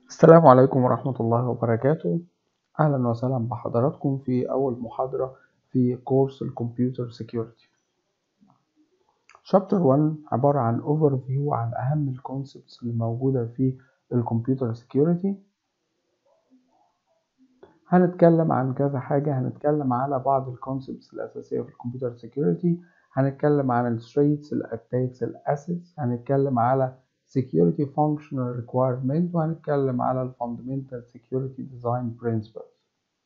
السلام عليكم ورحمة الله وبركاته أهلا وسهلا بحضراتكم في أول محاضرة في كورس الكمبيوتر سيكيورتي شابتر 1 عبارة عن اوفر فيو عن أهم الكونسبتس اللي موجودة في الكمبيوتر سيكيورتي هنتكلم عن كذا حاجة هنتكلم على بعض الكونسبتس الأساسية في الكمبيوتر سيكيورتي هنتكلم عن الثريتس الاتاكس الاسيتس هنتكلم على security functional requirement وهنتكلم على ال fundamental security design principles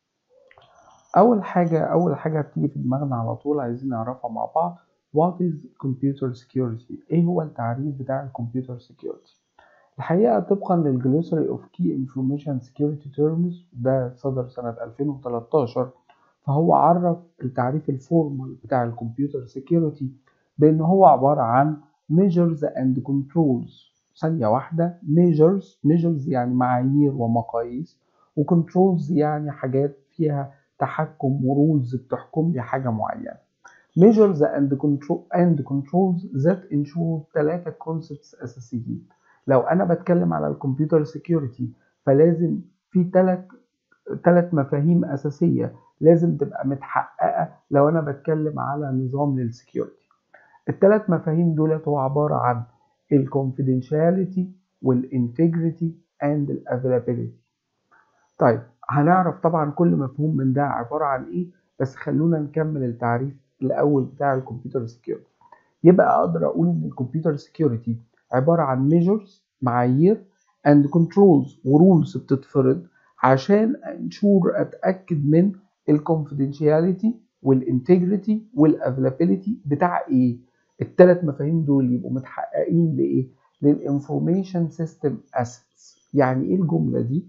أول حاجة أول حاجة بتيجي في دماغنا على طول عايزين نعرفها مع بعض what is computer security إيه هو التعريف بتاع الكمبيوتر security الحقيقة طبقا للجلوسري of key information security terms ده صدر سنة 2013 فهو عرف التعريف الفورمال بتاع الكمبيوتر security بأن هو عبارة عن measures and controls ثانية واحدة measures measures يعني معايير ومقاييس وcontrols يعني حاجات فيها تحكم ورولز بتحكم لي حاجة معينة measures and control and controls that ensure ثلاثة concepts أساسيين لو أنا بتكلم على الكمبيوتر security فلازم في ثلاث ثلاث مفاهيم أساسية لازم تبقى متحققة لو أنا بتكلم على نظام للسكيورتي الثلاث مفاهيم دولت هو عبارة عن الكونفيدنشاليتي والانتجريتي اند الافيلابيلتي طيب هنعرف طبعا كل مفهوم من ده عبارة عن ايه بس خلونا نكمل التعريف الاول بتاع الكمبيوتر سيكيورتي يبقى اقدر اقول ان الكمبيوتر سيكيورتي عبارة عن measures معايير and controls ورولز بتتفرض عشان انشور اتاكد من الكونفيدنشاليتي والانتجريتي والافيلابيلتي بتاع ايه الثلاث مفاهيم دول يبقوا متحققين لايه للانفورميشن سيستم اسيتس يعني ايه الجمله دي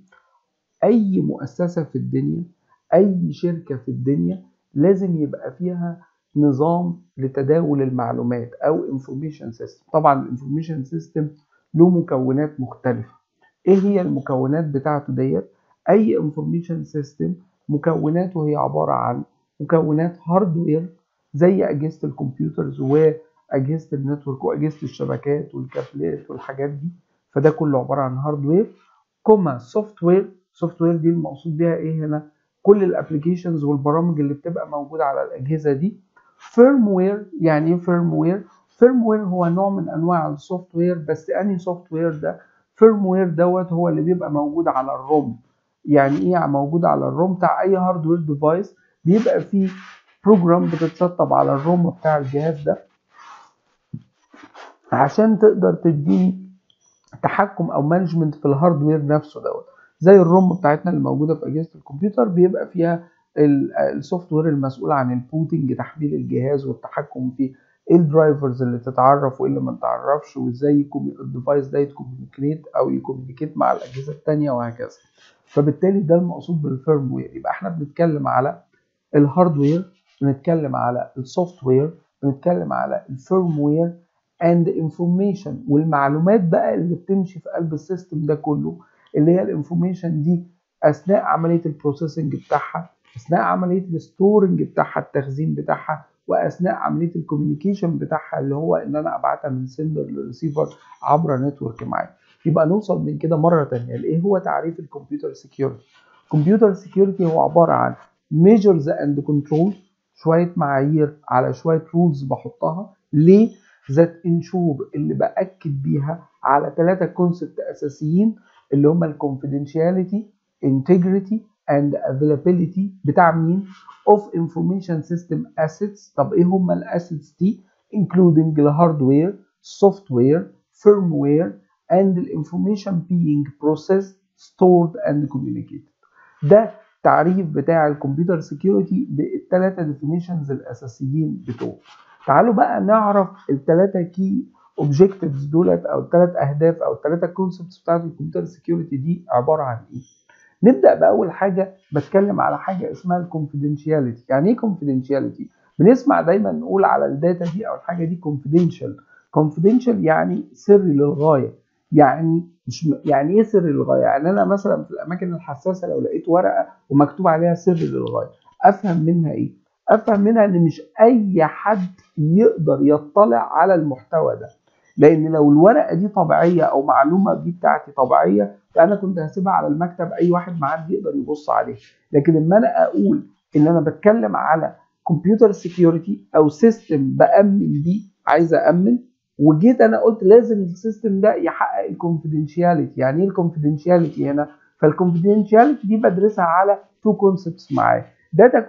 اي مؤسسه في الدنيا اي شركه في الدنيا لازم يبقى فيها نظام لتداول المعلومات او انفورميشن سيستم طبعا الانفورميشن سيستم له مكونات مختلفه ايه هي المكونات بتاعته ديت اي انفورميشن سيستم مكوناته هي عباره عن مكونات هاردوير زي اجهزه الكمبيوترز واجهزه النتورك واجهزه الشبكات والكابلات والحاجات دي فده كله عباره عن هاردوير كوما سوفت وير سوفت وير دي المقصود بيها ايه هنا كل الابلكيشنز والبرامج اللي بتبقى موجوده على الاجهزه دي فيرم وير يعني ايه فيرم وير فيرم وير هو نوع من انواع السوفت وير بس انهي سوفت وير ده فيرم وير دوت هو اللي بيبقى موجود على الروم يعني ايه موجود على الروم بتاع اي هاردوير ديفايس بيبقى فيه بروجرام بتتسطب على الروم بتاع الجهاز ده عشان تقدر تديني تحكم او مانجمنت في الهاردوير نفسه دوت زي الروم بتاعتنا اللي موجوده في اجهزه الكمبيوتر بيبقى فيها السوفت وير المسؤول عن البوتنج تحميل الجهاز والتحكم فيه ايه الدرايفرز اللي تتعرف وايه اللي ما تتعرفش وازاي الديفايس ده يتكوميونيكيت او يكوميونيكيت مع الاجهزه الثانيه وهكذا فبالتالي ده المقصود بالفيرم وير يبقى احنا بنتكلم على الهاردوير بنتكلم على السوفت وير بنتكلم على الفيرم وير اند انفورميشن والمعلومات بقى اللي بتمشي في قلب السيستم ده كله اللي هي الانفورميشن دي اثناء عمليه البروسيسنج بتاعها اثناء عمليه الستورنج بتاعها التخزين بتاعها واثناء عمليه الكوميونيكيشن بتاعها اللي هو ان انا ابعتها من سندر لريسيفر عبر نتورك معايا يبقى نوصل من كده مره ثانيه لايه هو تعريف الكمبيوتر سيكيورتي الكمبيوتر سيكيورتي هو عباره عن measures and controls شويه معايير على شويه رولز بحطها ليه ذات انشور اللي باكد بيها على ثلاثه كونسبت اساسيين اللي هم الكونفيدنشاليتي انتجريتي اند افيلابيلتي بتاع مين of information system assets طب ايه هم الاسيتس دي including الهاردوير software firmware and the information being processed stored and communicated ده تعريف بتاع الكمبيوتر سيكيورتي بالثلاثه ديفينيشنز الاساسيين بتوعه تعالوا بقى نعرف الثلاثه كي اوبجكتيفز دولت او الثلاث اهداف او الثلاثه كونسبتس بتاعت الكمبيوتر سيكيورتي دي عباره عن ايه نبدا باول حاجه بتكلم على حاجه اسمها الكونفيدنشاليتي يعني ايه كونفيدنشاليتي بنسمع دايما نقول على الداتا دي او الحاجه دي كونفيدنشال كونفيدنشال يعني سري للغايه يعني مش يعني ايه سر للغايه يعني انا مثلا في الاماكن الحساسه لو لقيت ورقه ومكتوب عليها سر للغايه افهم منها ايه افهم منها ان مش اي حد يقدر يطلع على المحتوى ده لان لو الورقه دي طبيعيه او معلومه دي بتاعتي طبيعيه فانا كنت هسيبها على المكتب اي واحد معدي يقدر يبص عليها لكن لما انا اقول ان انا بتكلم على كمبيوتر سيكيورتي او سيستم بامن بيه عايز امن وجيت انا قلت لازم السيستم ده يحقق الكونفيدنشياليتي يعني ايه الكونفيدنشياليتي هنا فالكونفيدنشياليتي دي بدرسها على تو كونسبتس معايا داتا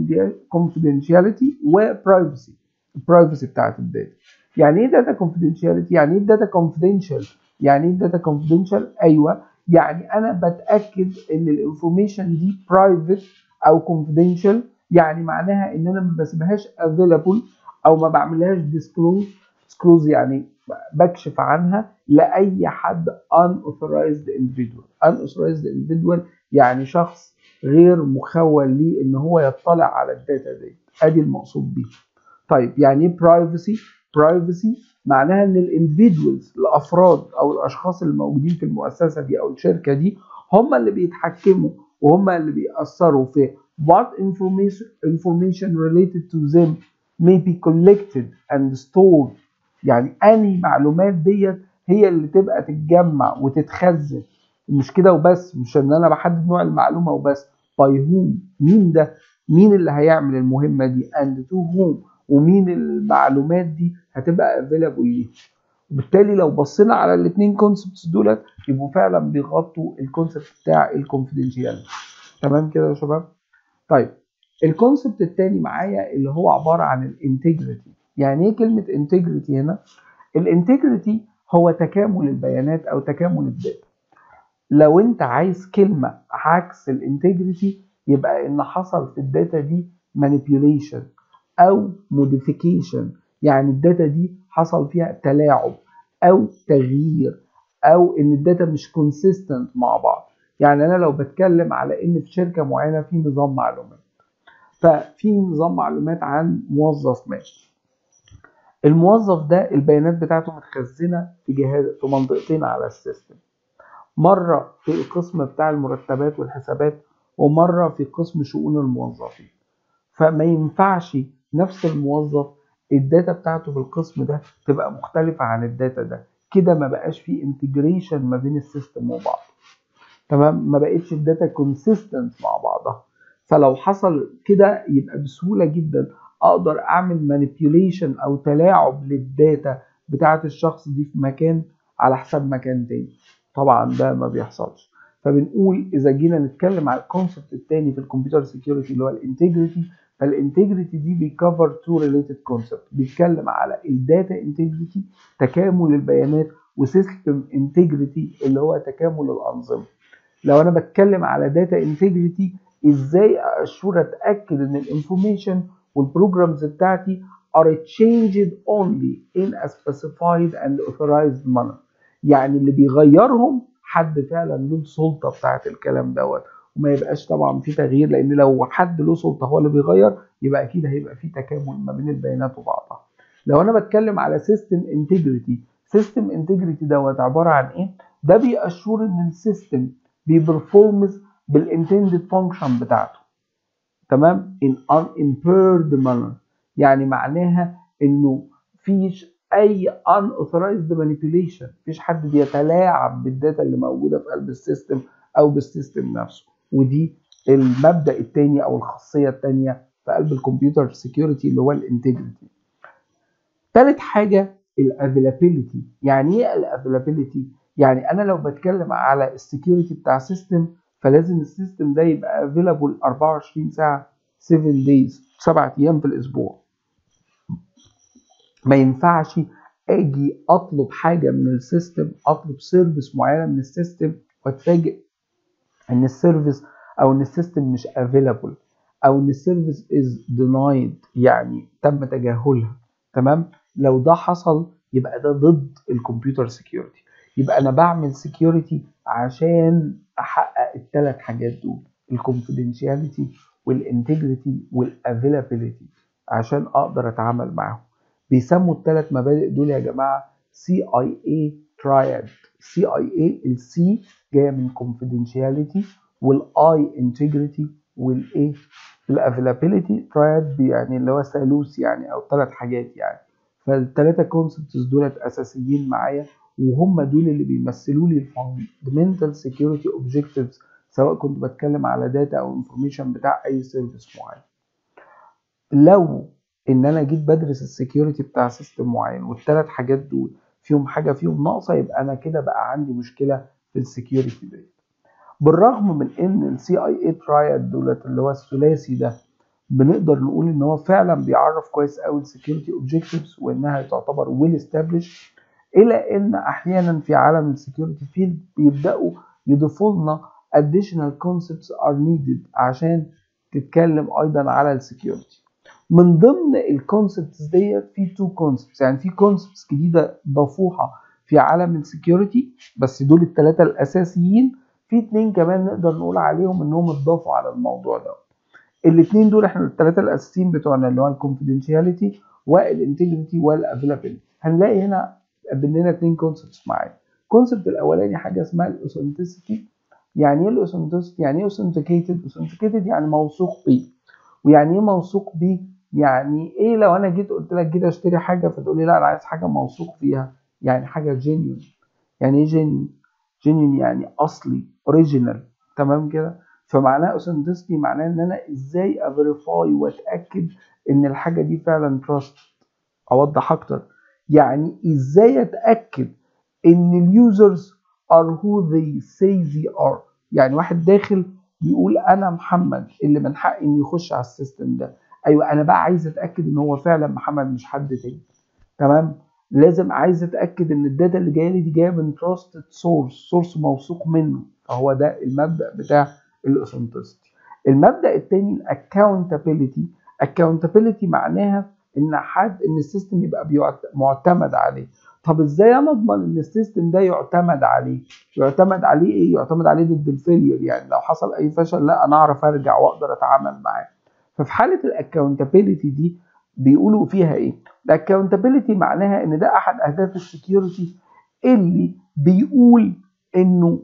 كونفيدنشياليتي وبرايفسي البرايفسي بتاعت الداتا يعني ايه داتا كونفيدنشياليتي يعني ايه داتا كونفيدنشال يعني ايه داتا كونفيدنشال ايوه يعني انا بتاكد ان الانفورميشن دي برايفت او كونفيدنشال يعني معناها ان انا ما بسيبهاش افيلابل او ما بعملهاش ديسكلوز ديسكلوز يعني بكشف عنها لاي حد unauthorized individual unauthorized individual يعني شخص غير مخول ليه ان هو يطلع على الداتا دي ادي المقصود بيه طيب يعني ايه برايفسي برايفسي معناها ان الاندفيدوالز الافراد او الاشخاص اللي موجودين في المؤسسه دي او الشركه دي هم اللي بيتحكموا وهم اللي بيأثروا في what information information related to them may be collected and stored يعني انهي معلومات ديت هي اللي تبقى تتجمع وتتخزن مش كده وبس مش ان انا بحدد نوع المعلومه وبس by whom مين ده مين اللي هيعمل المهمه دي and to whom ومين المعلومات دي هتبقى available ليه وبالتالي لو بصينا على الاثنين كونسبتس دولت يبقوا فعلا بيغطوا الكونسبت بتاع الكونفيدنشياليتي تمام كده يا شباب طيب الكونسبت الثاني معايا اللي هو عباره عن الانتجريتي يعني ايه كلمه انتجريتي هنا الانتجريتي هو تكامل البيانات او تكامل الداتا لو انت عايز كلمه عكس الانتجريتي يبقى ان حصل في الداتا دي manipulation او modification يعني الداتا دي حصل فيها تلاعب او تغيير او ان الداتا مش consistent مع بعض يعني انا لو بتكلم على ان في شركه معينه في نظام معلومات ففي نظام معلومات عن موظف ما الموظف ده البيانات بتاعته متخزنه في جهاز في منطقتين على السيستم مره في القسم بتاع المرتبات والحسابات ومره في قسم شؤون الموظفين فما ينفعش نفس الموظف الداتا بتاعته في القسم ده تبقى مختلفه عن الداتا ده كده ما بقاش في انتجريشن ما بين السيستم وبعض تمام ما بقتش الداتا كونسيستنت مع بعضها فلو حصل كده يبقى بسهوله جدا اقدر اعمل مانيبيوليشن او تلاعب للداتا بتاعه الشخص دي في مكان على حساب مكان تاني طبعا ده ما بيحصلش فبنقول اذا جينا نتكلم على الكونسبت الثاني في الكمبيوتر سيكيورتي اللي هو الانتجريتي فالانتجريتي دي بيكفر تو ريليتد كونسبت بيتكلم على الداتا انتجريتي تكامل البيانات وسيستم انتجريتي اللي هو تكامل الانظمه لو انا بتكلم على داتا انتجريتي ازاي اشور اتاكد ان الانفورميشن والبروجرامز بتاعتي are changed only in a specified and authorized manner يعني اللي بيغيرهم حد فعلا له السلطه بتاعت الكلام دوت وما يبقاش طبعا في تغيير لان لو حد له سلطه هو اللي بيغير يبقى اكيد هيبقى في تكامل ما بين البيانات وبعضها لو انا بتكلم على سيستم انتجريتي سيستم انتجريتي دوت عباره عن ايه ده بيأشور ان السيستم بيبرفورمز بالانتندد فانكشن بتاعته تمام in unimpaired manner يعني معناها انه فيش اي unauthorized manipulation مفيش حد بيتلاعب بالداتا اللي موجوده في قلب السيستم او بالسيستم نفسه ودي المبدا الثاني او الخاصيه الثانيه في قلب الكمبيوتر سيكيورتي اللي هو الانتجريتي ثالث حاجه الافيلابيلتي يعني ايه الافيلابيلتي يعني انا لو بتكلم على السكيورتي بتاع سيستم فلازم السيستم ده يبقى افيلابل 24 ساعه 7 دايز 7 ايام في الاسبوع ما ينفعش اجي اطلب حاجه من السيستم اطلب سيرفيس معينه من السيستم واتفاجئ ان السيرفيس او ان السيستم مش افيلابل او ان السيرفيس از دينايد يعني تم تجاهلها تمام لو ده حصل يبقى ده ضد الكمبيوتر سيكيورتي يبقى انا بعمل سيكيورتي عشان احقق الثلاث حاجات دول الكونفيدنشياليتي والانتجريتي والافيلابيليتي عشان اقدر اتعامل معاهم بيسموا الثلاث مبادئ دول يا جماعه سي اي اي ترايد سي اي اي السي جايه من confidentiality والاي integrity والايه الافيلابيلتي ترايد يعني اللي هو ثالوث يعني او ثلاث حاجات يعني فالثلاثه كونسبتس دولت اساسيين معايا وهم دول اللي بيمثلوا لي الفاندمنتال سكيورتي اوبجكتيفز سواء كنت بتكلم على داتا او انفورميشن بتاع اي سيرفيس معين لو ان انا جيت بدرس السكيورتي بتاع سيستم معين والثلاث حاجات دول فيهم حاجه فيهم ناقصه يبقى انا كده بقى عندي مشكله في السكيورتي دي بالرغم من ان السي اي اي ترايد دولت اللي هو الثلاثي ده بنقدر نقول ان هو فعلا بيعرف كويس قوي السكيورتي اوبجكتيفز وانها تعتبر ويل استابليش الى ان احيانا في عالم السكيورتي فيلد بيبداوا يضيفوا لنا additional concepts are needed عشان تتكلم ايضا على السكيورتي من ضمن الكونسبتس ديت في تو كونسبتس يعني في كونسبتس جديده ضافوها في عالم السكيورتي بس دول الثلاثه الاساسيين في اتنين كمان نقدر نقول عليهم انهم اتضافوا على الموضوع ده الاثنين دول احنا الثلاثه الاساسيين بتوعنا اللي هو الكونفيدنشاليتي والانتجريتي والافيلابيلتي هنلاقي هنا قدم لنا اثنين كونسبتس معايا الكونسبت الاولاني حاجه اسمها الاوثنتسيتي يعني ايه الاوثنتسيتي يعني ايه اوثنتيكيتد اوثنتيكيتد يعني موثوق بيه ويعني ايه موثوق بيه يعني ايه لو انا جيت قلت لك جيت اشتري حاجه فتقول لي لا انا عايز حاجه موثوق فيها يعني حاجه جينيون يعني ايه جينيون جينيون يعني اصلي اوريجينال تمام كده فمعناها اوثنتسيتي معناها ان انا ازاي افيريفاي واتاكد ان الحاجه دي فعلا تراست اوضح اكتر يعني ازاي اتاكد ان اليوزرز are who they say they are يعني واحد داخل بيقول انا محمد اللي من حقي انه يخش على السيستم ده ايوه انا بقى عايز اتاكد ان هو فعلا محمد مش حد تاني تمام لازم عايز اتاكد ان الداتا اللي جايه لي دي جايه من تراستد سورس سورس موثوق منه فهو ده المبدا بتاع الاوثنتسيتي المبدا الثاني الاكاونتابيلتي اكاونتابيلتي معناها ان حد ان السيستم يبقى معتمد عليه طب ازاي انا اضمن ان السيستم ده يعتمد عليه يعتمد عليه ايه يعتمد عليه ضد الفيلير يعني لو حصل اي فشل لا انا اعرف ارجع واقدر اتعامل معاه ففي حاله الاكاونتابيلتي دي بيقولوا فيها ايه الاكاونتابيلتي معناها ان ده احد اهداف السكيورتي اللي بيقول انه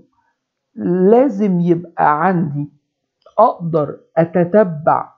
لازم يبقى عندي اقدر اتتبع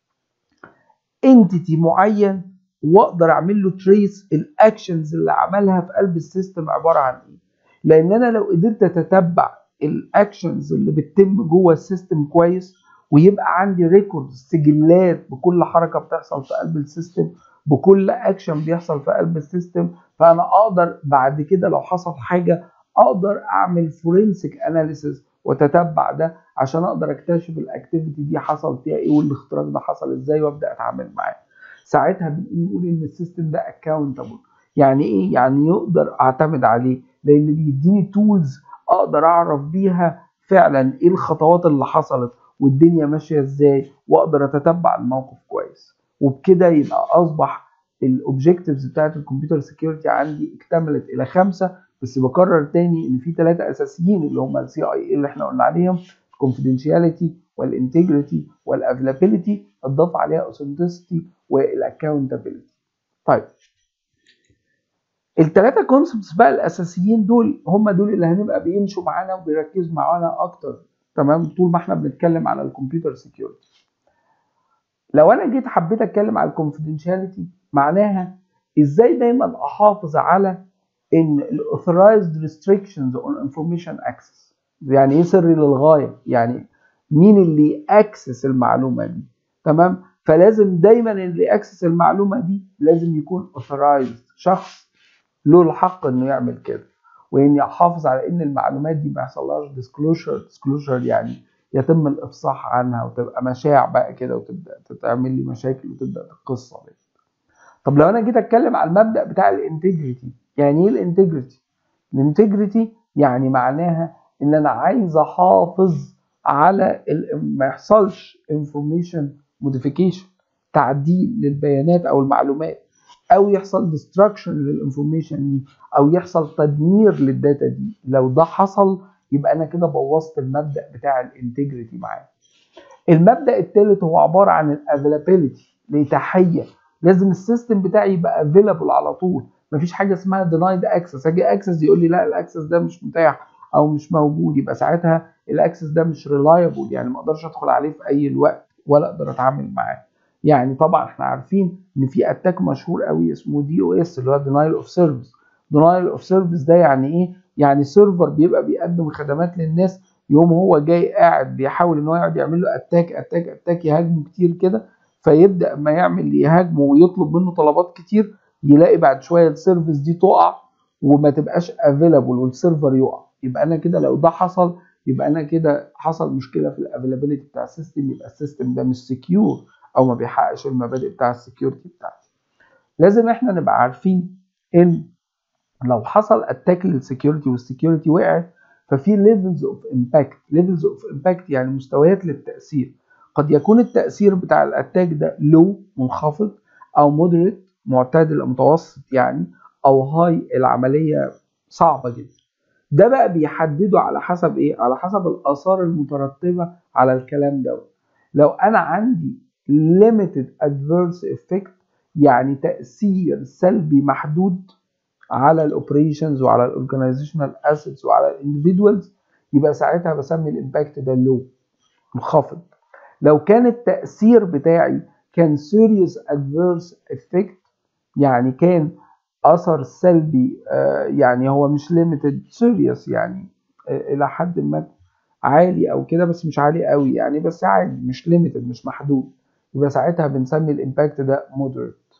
انتيتي معين واقدر اعمل له تريس الاكشنز اللي عملها في قلب السيستم عباره عن ايه لان انا لو قدرت اتتبع الاكشنز اللي بتتم جوه السيستم كويس ويبقى عندي ريكورد سجلات بكل حركه بتحصل في قلب السيستم بكل اكشن بيحصل في قلب السيستم فانا اقدر بعد كده لو حصل حاجه اقدر اعمل فورنسيك اناليسيس واتتبع ده عشان اقدر اكتشف الاكتيفيتي دي حصل فيها ايه والاختراق ده حصل ازاي وابدا اتعامل معاه ساعتها بنقول ان السيستم ده اكاونتبل يعني ايه يعني يقدر اعتمد عليه لان بيديني تولز اقدر اعرف بيها فعلا ايه الخطوات اللي حصلت والدنيا ماشيه ازاي واقدر اتتبع الموقف كويس وبكده يبقى اصبح الاوبجكتيفز بتاعت الكمبيوتر سكيورتي عندي اكتملت الى خمسه بس بكرر تاني ان في ثلاثه اساسيين اللي هم السي اي اي اللي احنا قلنا عليهم الكونفيدنشاليتي والانتجريتي والافيلابيلتي اضاف عليها اوثنتسيتي والاكاونتابيلتي طيب الثلاثه كونسبتس بقى الاساسيين دول هم دول اللي هنبقى بيمشوا معانا وبيركزوا معانا اكتر تمام طول ما احنا بنتكلم على الكمبيوتر سكيورتي لو انا جيت حبيت اتكلم على الكونفيدنشاليتي معناها ازاي دايما احافظ على ان الاوثرايزد ريستريكشنز اون انفورميشن اكسس يعني ايه سري للغايه يعني مين اللي اكسس المعلومه دي تمام فلازم دايما اللي اكسس المعلومه دي لازم يكون اوثرايزد شخص له الحق انه يعمل كده واني احافظ على ان المعلومات دي ما يحصلهاش ديسكلوجر ديسكلوجر يعني يتم الافصاح عنها وتبقى مشاع بقى كده وتبدا تتعمل لي مشاكل وتبدا القصه دي طب لو انا جيت اتكلم على المبدا بتاع الانتجريتي يعني ايه الانتجريتي الانتجريتي يعني معناها ان انا عايز احافظ على ما يحصلش انفورميشن موديفيكيشن تعديل للبيانات او المعلومات او يحصل ديستراكشن للانفورميشن دي او يحصل تدمير للداتا دي لو ده حصل يبقى انا كده بوظت المبدا بتاع الانتجريتي معايا المبدا الثالث هو عباره عن الافيلابيلتي لتحيه لازم السيستم بتاعي يبقى افيلابل على طول مفيش حاجه اسمها دينايد اكسس اجي اكسس يقول لي لا الاكسس ده مش متاح او مش موجود يبقى ساعتها الاكسس ده مش ريلايبل يعني ما اقدرش ادخل عليه في اي وقت ولا اقدر اتعامل معاه يعني طبعا احنا عارفين ان في اتاك مشهور قوي اسمه دي او اس اللي هو دينايل اوف سيرفيس دينايل اوف سيرفيس ده يعني ايه يعني سيرفر بيبقى بيقدم خدمات للناس يوم هو جاي قاعد بيحاول ان هو يقعد يعمل له اتاك اتاك اتاك يهاجمه كتير كده فيبدا ما يعمل يهاجمه ويطلب منه طلبات كتير يلاقي بعد شويه السيرفيس دي تقع وما تبقاش افيلابل والسيرفر يقع يبقى انا كده لو ده حصل يبقى انا كده حصل مشكله في الافيلابيلتي بتاع السيستم يبقى السيستم ده مش سكيور او ما بيحققش المبادئ بتاع السكيورتي بتاعتي لازم احنا نبقى عارفين ان لو حصل اتاك للسكيورتي والسكيورتي وقعت ففي ليفلز اوف امباكت ليفلز اوف امباكت يعني مستويات للتاثير قد يكون التاثير بتاع الاتاك ده لو منخفض او مودريت معتدل او متوسط يعني او هاي العمليه صعبه جدا ده بقى بيحدده على حسب ايه على حسب الاثار المترتبه على الكلام ده لو انا عندي limited adverse effect يعني تاثير سلبي محدود على الاوبريشنز وعلى الاورجنايزيشنال اسيتس وعلى الاندفيدوالز يبقى ساعتها بسمي الامباكت ده لو منخفض لو كان التاثير بتاعي كان serious adverse effect يعني كان اثر سلبي يعني هو مش limited serious يعني الى حد ما عالي او كده بس مش عالي قوي يعني بس عالي مش limited مش محدود يبقى ساعتها بنسمي الامباكت ده moderate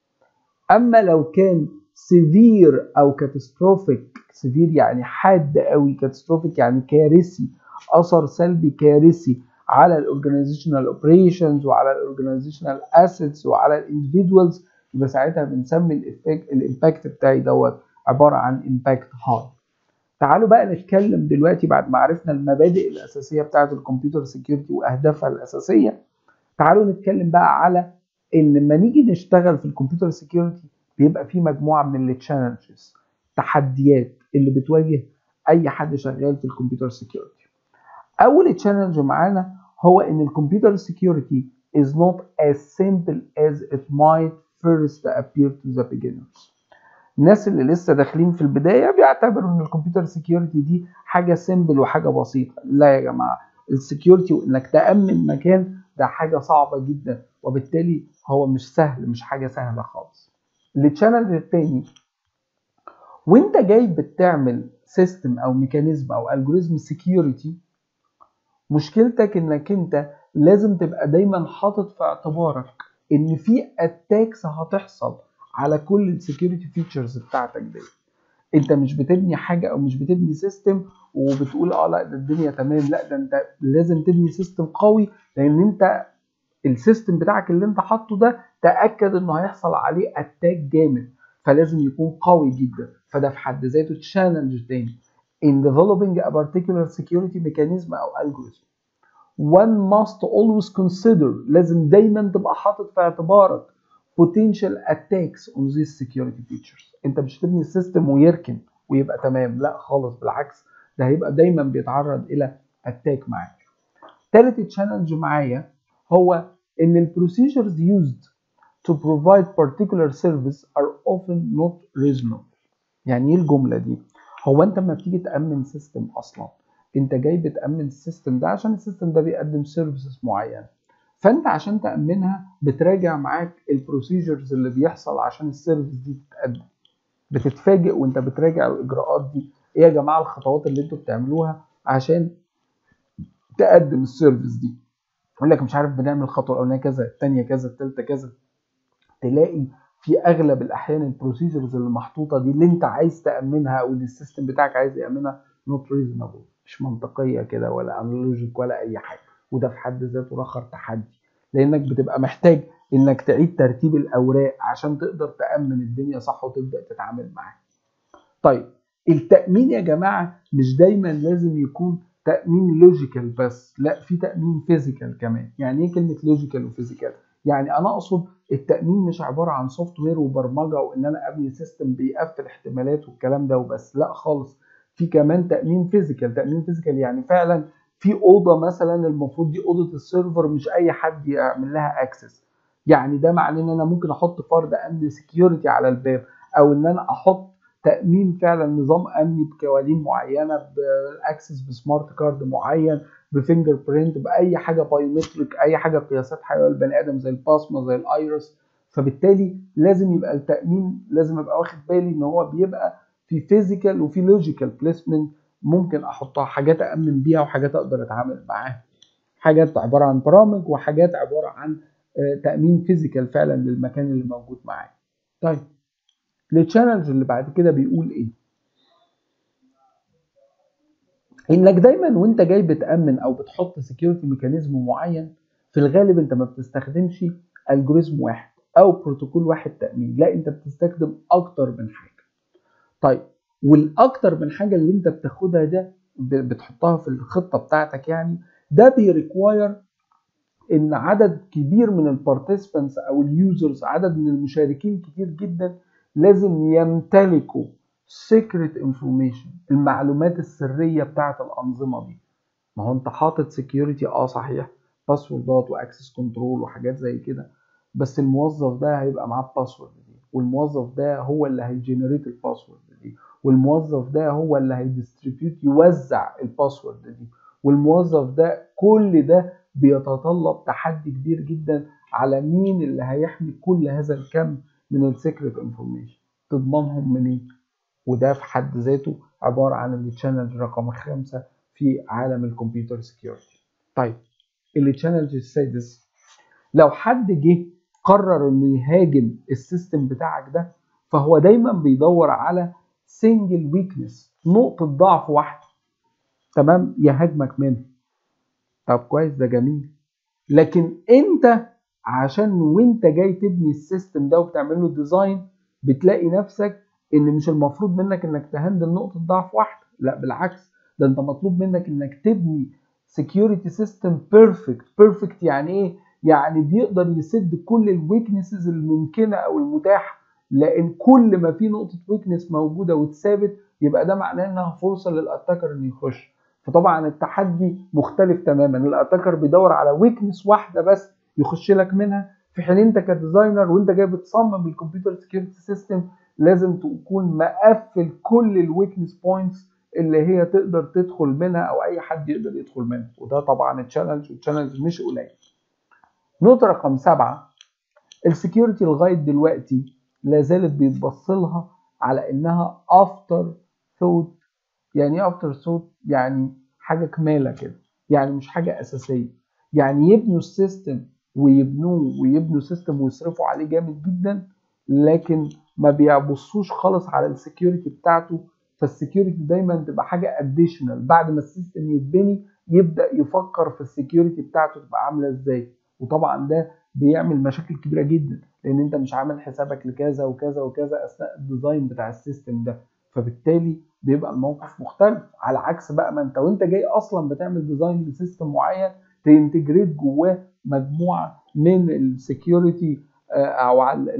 اما لو كان سيفير او كاتستروفيك سيفير يعني حاد قوي كاتستروفيك يعني كارثي اثر سلبي كارثي على الاورجنايزيشنال اوبريشنز وعلى الاورجنايزيشنال اسيتس وعلى الاندفيدوالز يبقى ساعتها بنسمي الافكت الامباكت بتاعي دوت عباره عن امباكت هاي تعالوا بقى نتكلم دلوقتي بعد ما عرفنا المبادئ الاساسيه بتاعه الكمبيوتر سيكيورتي واهدافها الاساسيه تعالوا نتكلم بقى على ان لما نيجي نشتغل في الكمبيوتر سيكيورتي بيبقى في مجموعه من التشالنجز تحديات اللي بتواجه اي حد شغال في الكمبيوتر سيكيورتي اول تشالنج معانا هو ان الكمبيوتر سيكيورتي is not as simple as it might first appear to the beginners الناس اللي لسه داخلين في البدايه بيعتبروا ان الكمبيوتر سيكيورتي دي حاجه سيمبل وحاجه بسيطه لا يا جماعه السكيورتي وانك تامن مكان ده حاجه صعبه جدا وبالتالي هو مش سهل مش حاجه سهله خالص التشالنج التاني وانت جاي بتعمل سيستم او ميكانيزم او الجوريزم سكيورتي مشكلتك انك انت لازم تبقى دايما حاطط في اعتبارك ان في اتاكس هتحصل على كل السكيورتي فيتشرز بتاعتك دي انت مش بتبني حاجه او مش بتبني سيستم وبتقول اه لا ده الدنيا تمام لا ده انت لازم تبني سيستم قوي لان انت السيستم بتاعك اللي انت حاطه ده تاكد انه هيحصل عليه اتاك جامد فلازم يكون قوي جدا فده في حد ذاته تشالنج تاني in developing a particular security mechanism او algorithm one must always consider لازم دايما تبقى حاطط في اعتبارك potential attacks on these security features انت مش تبني السيستم ويركن ويبقى تمام لا خالص بالعكس ده هيبقى دايما بيتعرض الى اتاك معاك تالت تشالنج معايا هو ان البروسيجرز used to provide particular service are often not reasonable يعني ايه الجمله دي هو انت لما بتيجي تامن سيستم اصلا انت جاي بتامن السيستم ده عشان السيستم ده بيقدم سيرفيسز معينه فانت عشان تامنها بتراجع معاك البروسيجرز اللي بيحصل عشان السيرفيس دي تتقدم بتتفاجئ وانت بتراجع الاجراءات دي ايه يا جماعه الخطوات اللي انتوا بتعملوها عشان تقدم السيرفيس دي يقول لك مش عارف بنعمل الخطوه الاولانيه كذا الثانيه كذا الثالثه كذا تلاقي في اغلب الاحيان البروسيجرز اللي محطوطه دي اللي انت عايز تامنها او اللي السيستم بتاعك عايز يامنها نوت ريزونبل مش منطقيه كده ولا انالوجيك ولا اي حاجه وده في حد ذاته اخر تحدي لانك بتبقى محتاج انك تعيد ترتيب الاوراق عشان تقدر تامن الدنيا صح وتبدا تتعامل معاها طيب التامين يا جماعه مش دايما لازم يكون تامين لوجيكال بس لا في تامين فيزيكال كمان يعني ايه كلمه لوجيكال وفيزيكال يعني انا اقصد التامين مش عباره عن سوفت وير وبرمجه وان انا ابني سيستم بيقفل احتمالات والكلام ده وبس لا خالص في كمان تامين فيزيكال تامين فيزيكال يعني فعلا في اوضه مثلا المفروض دي اوضه السيرفر مش اي حد يعمل لها اكسس يعني ده معناه ان انا ممكن احط فرد امن سكيورتي على الباب او ان انا احط تامين فعلا نظام امني بقوانين معينه بالاكسس بسمارت كارد معين بفينجر برينت باي حاجه بايومتريك اي حاجه قياسات حيويه البني ادم زي الباسما زي الايرس فبالتالي لازم يبقى التامين لازم ابقى واخد بالي ان هو بيبقى في فيزيكال وفي لوجيكال بليسمنت ممكن احطها حاجات امن بيها وحاجات اقدر اتعامل معاها حاجات عباره عن برامج وحاجات عباره عن تامين فيزيكال فعلا للمكان اللي موجود معايا طيب التشالنج اللي بعد كده بيقول ايه انك دايما وانت جاي بتامن او بتحط سكيورتي ميكانيزم معين في الغالب انت ما بتستخدمش الجوريزم واحد او بروتوكول واحد تامين لا انت بتستخدم اكتر من حاجه طيب والاكتر من حاجه اللي انت بتاخدها ده بتحطها في الخطه بتاعتك يعني ده بيريكواير ان عدد كبير من البارتيسيبانتس او اليوزرز عدد من المشاركين كتير جدا لازم يمتلكوا سيكريت انفورميشن المعلومات السريه بتاعت الانظمه دي ما هو انت حاطط سكيورتي اه صحيح باسوردات واكسس كنترول وحاجات زي كده بس الموظف ده هيبقى معاه الباسورد دي والموظف ده هو اللي هيجنريت الباسورد دي والموظف ده هو اللي هيديستريبيوت يوزع الباسورد دي والموظف ده كل ده بيتطلب تحدي كبير جدا على مين اللي هيحمي كل هذا الكم من السيكريت انفورميشن تضمنهم منين وده في حد ذاته عبارة عن التشالنج رقم خمسة في عالم الكمبيوتر سكيورتي طيب التشالنج السادس لو حد جه قرر انه يهاجم السيستم بتاعك ده فهو دايما بيدور على سنجل ويكنس نقطة ضعف واحدة تمام يهاجمك منها طب كويس ده جميل لكن انت عشان وانت جاي تبني السيستم ده وبتعمل له ديزاين بتلاقي نفسك ان مش المفروض منك انك تهندل نقطه ضعف واحده لا بالعكس ده انت مطلوب منك انك تبني سكيورتي سيستم بيرفكت بيرفكت يعني ايه يعني بيقدر يسد كل الويكنسز الممكنه او المتاحه لان كل ما في نقطه ويكنس موجوده واتثابت يبقى ده معناه انها فرصه للاتاكر انه يخش فطبعا التحدي مختلف تماما الاتاكر بيدور على ويكنس واحده بس يخش لك منها في حين انت كديزاينر وانت جاي بتصمم الكمبيوتر سكيورتي سيستم لازم تكون مقفل كل الويكنس بوينتس اللي هي تقدر تدخل منها او اي حد يقدر يدخل منها وده طبعا تشالنج والتشالنج مش قليل نقطة رقم سبعة السكيورتي لغاية دلوقتي لا زالت بيتبص لها على انها افتر ثوت يعني ايه افتر ثوت يعني حاجة كمالة كده يعني مش حاجة اساسية يعني يبنوا السيستم ويبنوه ويبنوا سيستم ويصرفوا عليه جامد جدا لكن ما بيبصوش خالص على السكيورتي بتاعته فالسكيورتي دايما تبقى حاجه اديشنال بعد ما السيستم يتبني يبدا يفكر في السكيورتي بتاعته تبقى عامله ازاي وطبعا ده بيعمل مشاكل كبيره جدا لان انت مش عامل حسابك لكذا وكذا وكذا اثناء الديزاين بتاع السيستم ده فبالتالي بيبقى الموقف مختلف على عكس بقى ما انت وانت جاي اصلا بتعمل ديزاين لسيستم معين تنتجريت جواه مجموعه من السكيورتي او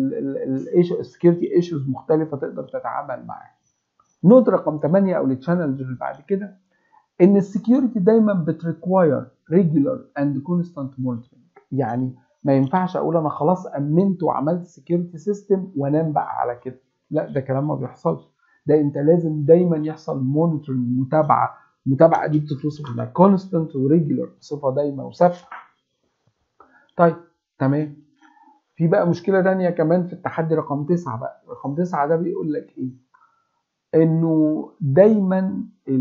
السكيورتي ايشوز مختلفه تقدر تتعامل معاها. نقطه رقم 8 او التشانلز اللي بعد كده ان السكيورتي دايما بتريكواير ريجولار اند كونستانت مونيتورنج يعني ما ينفعش اقول انا خلاص امنت وعملت سكيورتي سيستم وانام بقى على كده لا ده كلام ما بيحصلش ده انت لازم دايما يحصل مونيتورنج متابعه المتابعه دي بتتوصف انها كونستانت وريجولار بصفه دايمه وثابته طيب تمام في بقى مشكله تانية كمان في التحدي رقم تسعة بقى رقم تسعة ده بيقول لك ايه انه دايما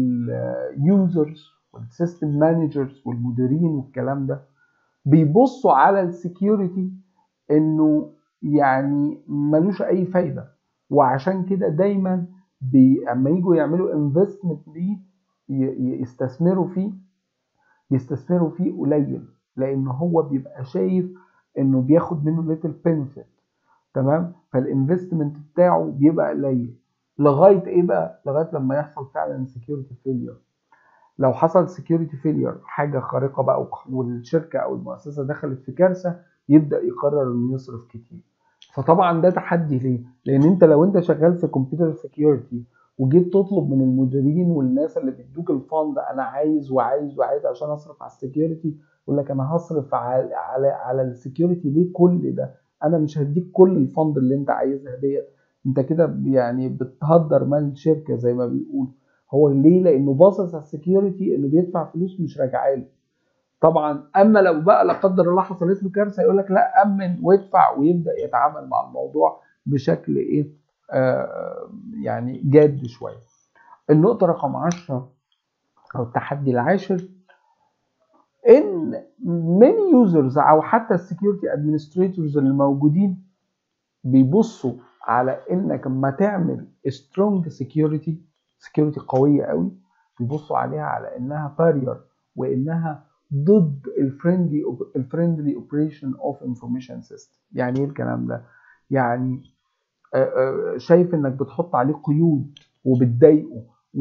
اليوزرز والسيستم مانجرز والمديرين والكلام ده بيبصوا على السكيورتي انه يعني ملوش اي فايده وعشان كده دايما بي اما يجوا يعملوا انفستمنت بيه يستثمروا فيه يستثمروا فيه قليل لان هو بيبقى شايف انه بياخد منه ليتل بنفيت تمام فالانفستمنت بتاعه بيبقى قليل لغايه ايه بقى لغايه لما يحصل فعلا سكيورتي فيلير لو حصل سكيورتي فيلير حاجه خارقه بقى والشركه او المؤسسه دخلت في كارثه يبدا يقرر انه يصرف كتير فطبعا ده تحدي ليه لان انت لو انت شغال في كمبيوتر سكيورتي وجيت تطلب من المديرين والناس اللي بيدوك الفند انا عايز وعايز وعايز عشان اصرف على السكيورتي يقول لك انا هصرف على على على السكيورتي ليه كل ده انا مش هديك كل الفند اللي انت عايزها ديت انت كده يعني بتهدر مال الشركه زي ما بيقول هو ليه لانه باصص على السكيورتي انه بيدفع فلوس مش راجعه له طبعا اما لو بقى لا قدر الله حصلت له كارثه يقول لك لا امن وادفع ويبدا يتعامل مع الموضوع بشكل ايه آه يعني جاد شويه النقطه رقم 10 او التحدي العاشر ان many users او حتى السكيورتي ادمنستريتورز اللي موجودين بيبصوا على انك اما تعمل سترونج سكيورتي سكيورتي قويه قوي بيبصوا عليها على انها بارير وانها ضد الفريندلي الفريندلي اوبريشن اوف انفورميشن سيستم يعني ايه الكلام ده يعني شايف انك بتحط عليه قيود وبتضايقه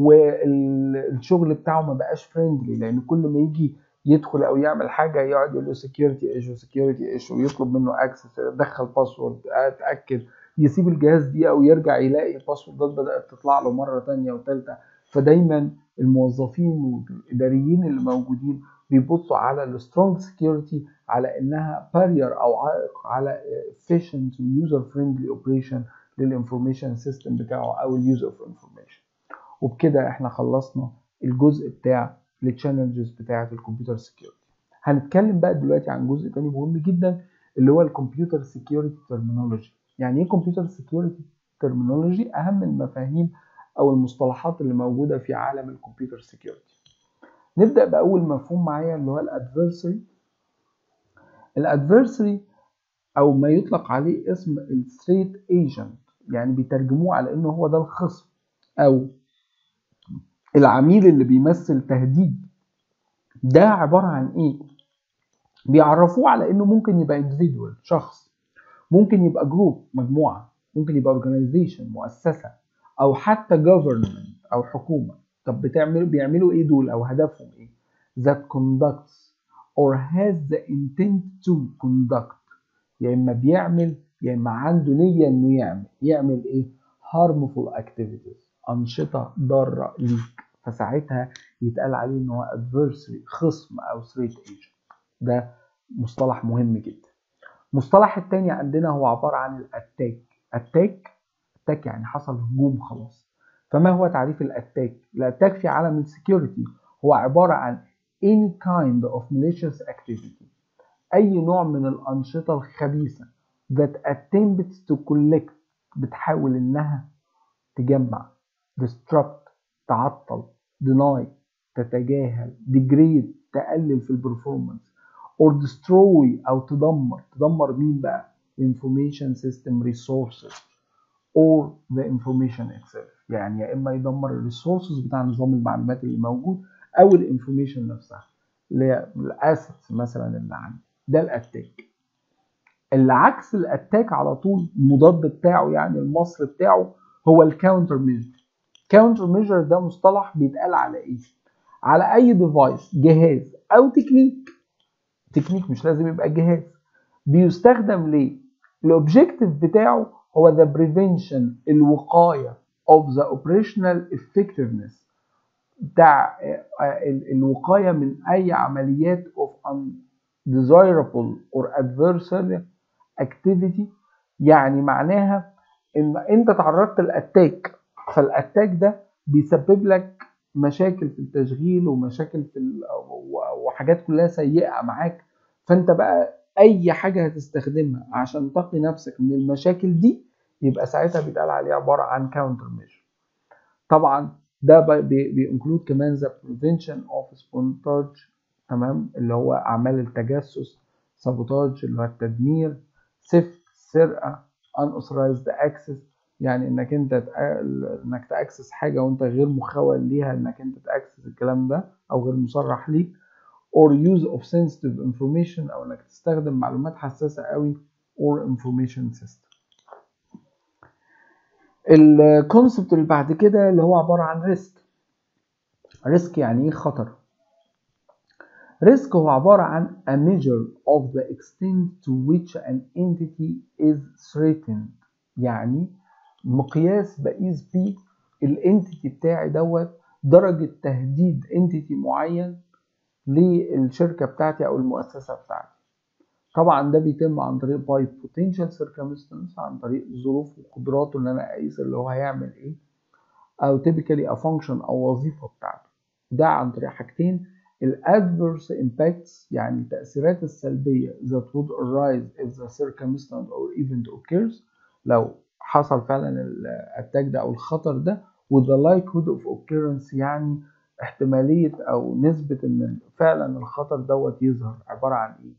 والشغل بتاعه ما بقاش فريندلي لان كل ما يجي يدخل او يعمل حاجه يقعد يقول له سكيورتي ايشو سكيورتي ايشو ويطلب منه اكسس دخل باسورد اتاكد يسيب الجهاز دي او يرجع يلاقي الباسوردات بدات تطلع له مره ثانيه وثالثه فدايما الموظفين والاداريين اللي موجودين بيبصوا على السترونج سكيورتي على انها بارير او عائق على efficient ويوزر فريندلي اوبريشن للانفورميشن سيستم بتاعه او اليوز اوف انفورميشن وبكده احنا خلصنا الجزء بتاع التشالنجز بتاعه الكمبيوتر سكيورتي هنتكلم بقى دلوقتي عن جزء تاني مهم جدا اللي هو الكمبيوتر سكيورتي ترمينولوجي يعني ايه كمبيوتر سكيورتي ترمينولوجي اهم المفاهيم او المصطلحات اللي موجوده في عالم الكمبيوتر سكيورتي نبدا باول مفهوم معايا اللي هو الادفيرسري الادفيرسري او ما يطلق عليه اسم الثريت ايجنت يعني بيترجموه على انه هو ده الخصم او العميل اللي بيمثل تهديد ده عباره عن ايه بيعرفوه على انه ممكن يبقى individual شخص ممكن يبقى جروب مجموعه ممكن يبقى organization مؤسسه او حتى government او حكومه طب بتعمل بيعملوا ايه دول او هدفهم ايه that conducts or has the intent to conduct يا اما بيعمل يا اما عنده نيه انه يعمل يعمل ايه harmful activities انشطه ضاره ليك فساعتها يتقال عليه ان هو adversary خصم او threat agent ده مصطلح مهم جدا المصطلح الثاني عندنا هو عباره عن الاتاك اتاك اتاك يعني حصل هجوم خلاص فما هو تعريف الاتاك الاتاك في عالم السكيورتي هو عباره عن any kind of malicious activity اي نوع من الانشطه الخبيثه that attempts to collect بتحاول انها تجمع disrupt تعطل deny تتجاهل degrade تقلل في البرفورمانس or destroy او تدمر تدمر مين بقى information system resources or the information itself يعني يا اما يدمر الريسورسز بتاع نظام المعلومات اللي موجود او الانفورميشن نفسها اللي هي الاسيتس مثلا اللي عندي ده الاتاك اللي عكس الاتاك على طول المضاد بتاعه يعني المصل بتاعه هو الكاونتر ميجر كاونتر ميجر ده مصطلح بيتقال على ايه على اي ديفايس جهاز او تكنيك تكنيك مش لازم يبقى جهاز بيستخدم ليه الاوبجيكتيف بتاعه هو the prevention الوقايه of the operational effectiveness بتاع الوقايه من اي عمليات of undesirable or adversarial activity يعني معناها ان انت تعرضت للاتاك فالاتاك ده بيسبب لك مشاكل في التشغيل ومشاكل في ال... وحاجات كلها سيئه معاك فانت بقى اي حاجه هتستخدمها عشان تقي نفسك من المشاكل دي يبقى ساعتها بيتقال عليه عباره عن كاونتر ميجر طبعا ده بينكلود كمان ذا بريفنشن اوف سبونتاج تمام اللي هو اعمال التجسس سابوتاج اللي هو التدمير سفك سرقه unauthorized access يعني انك انت انك تاكسس حاجه وانت غير مخول ليها انك انت تاكسس الكلام ده او غير مصرح ليك or use of sensitive information او انك تستخدم معلومات حساسه قوي or information system الكونسبت اللي بعد كده اللي هو عباره عن ريسك ريسك يعني ايه خطر ريسك هو عباره عن a measure of the extent to which an entity is threatened يعني مقياس بقيس بيه الانتيتي بتاعي دوت درجة تهديد انتيتي معين للشركة بتاعتي او المؤسسة بتاعتي طبعا ده بيتم عن طريق باي potential circumstance عن طريق ظروف وقدراته ان انا اقيس اللي هو هيعمل ايه او typically a function او وظيفه بتاعته ده عن طريق حاجتين الادفيرس impacts يعني التأثيرات السلبية that would arise if the circumstance or event occurs لو حصل فعلا الاتاك ده او الخطر ده و the likelihood of occurrence يعني احتمالية او نسبة ان فعلا الخطر دوت يظهر عبارة عن ايه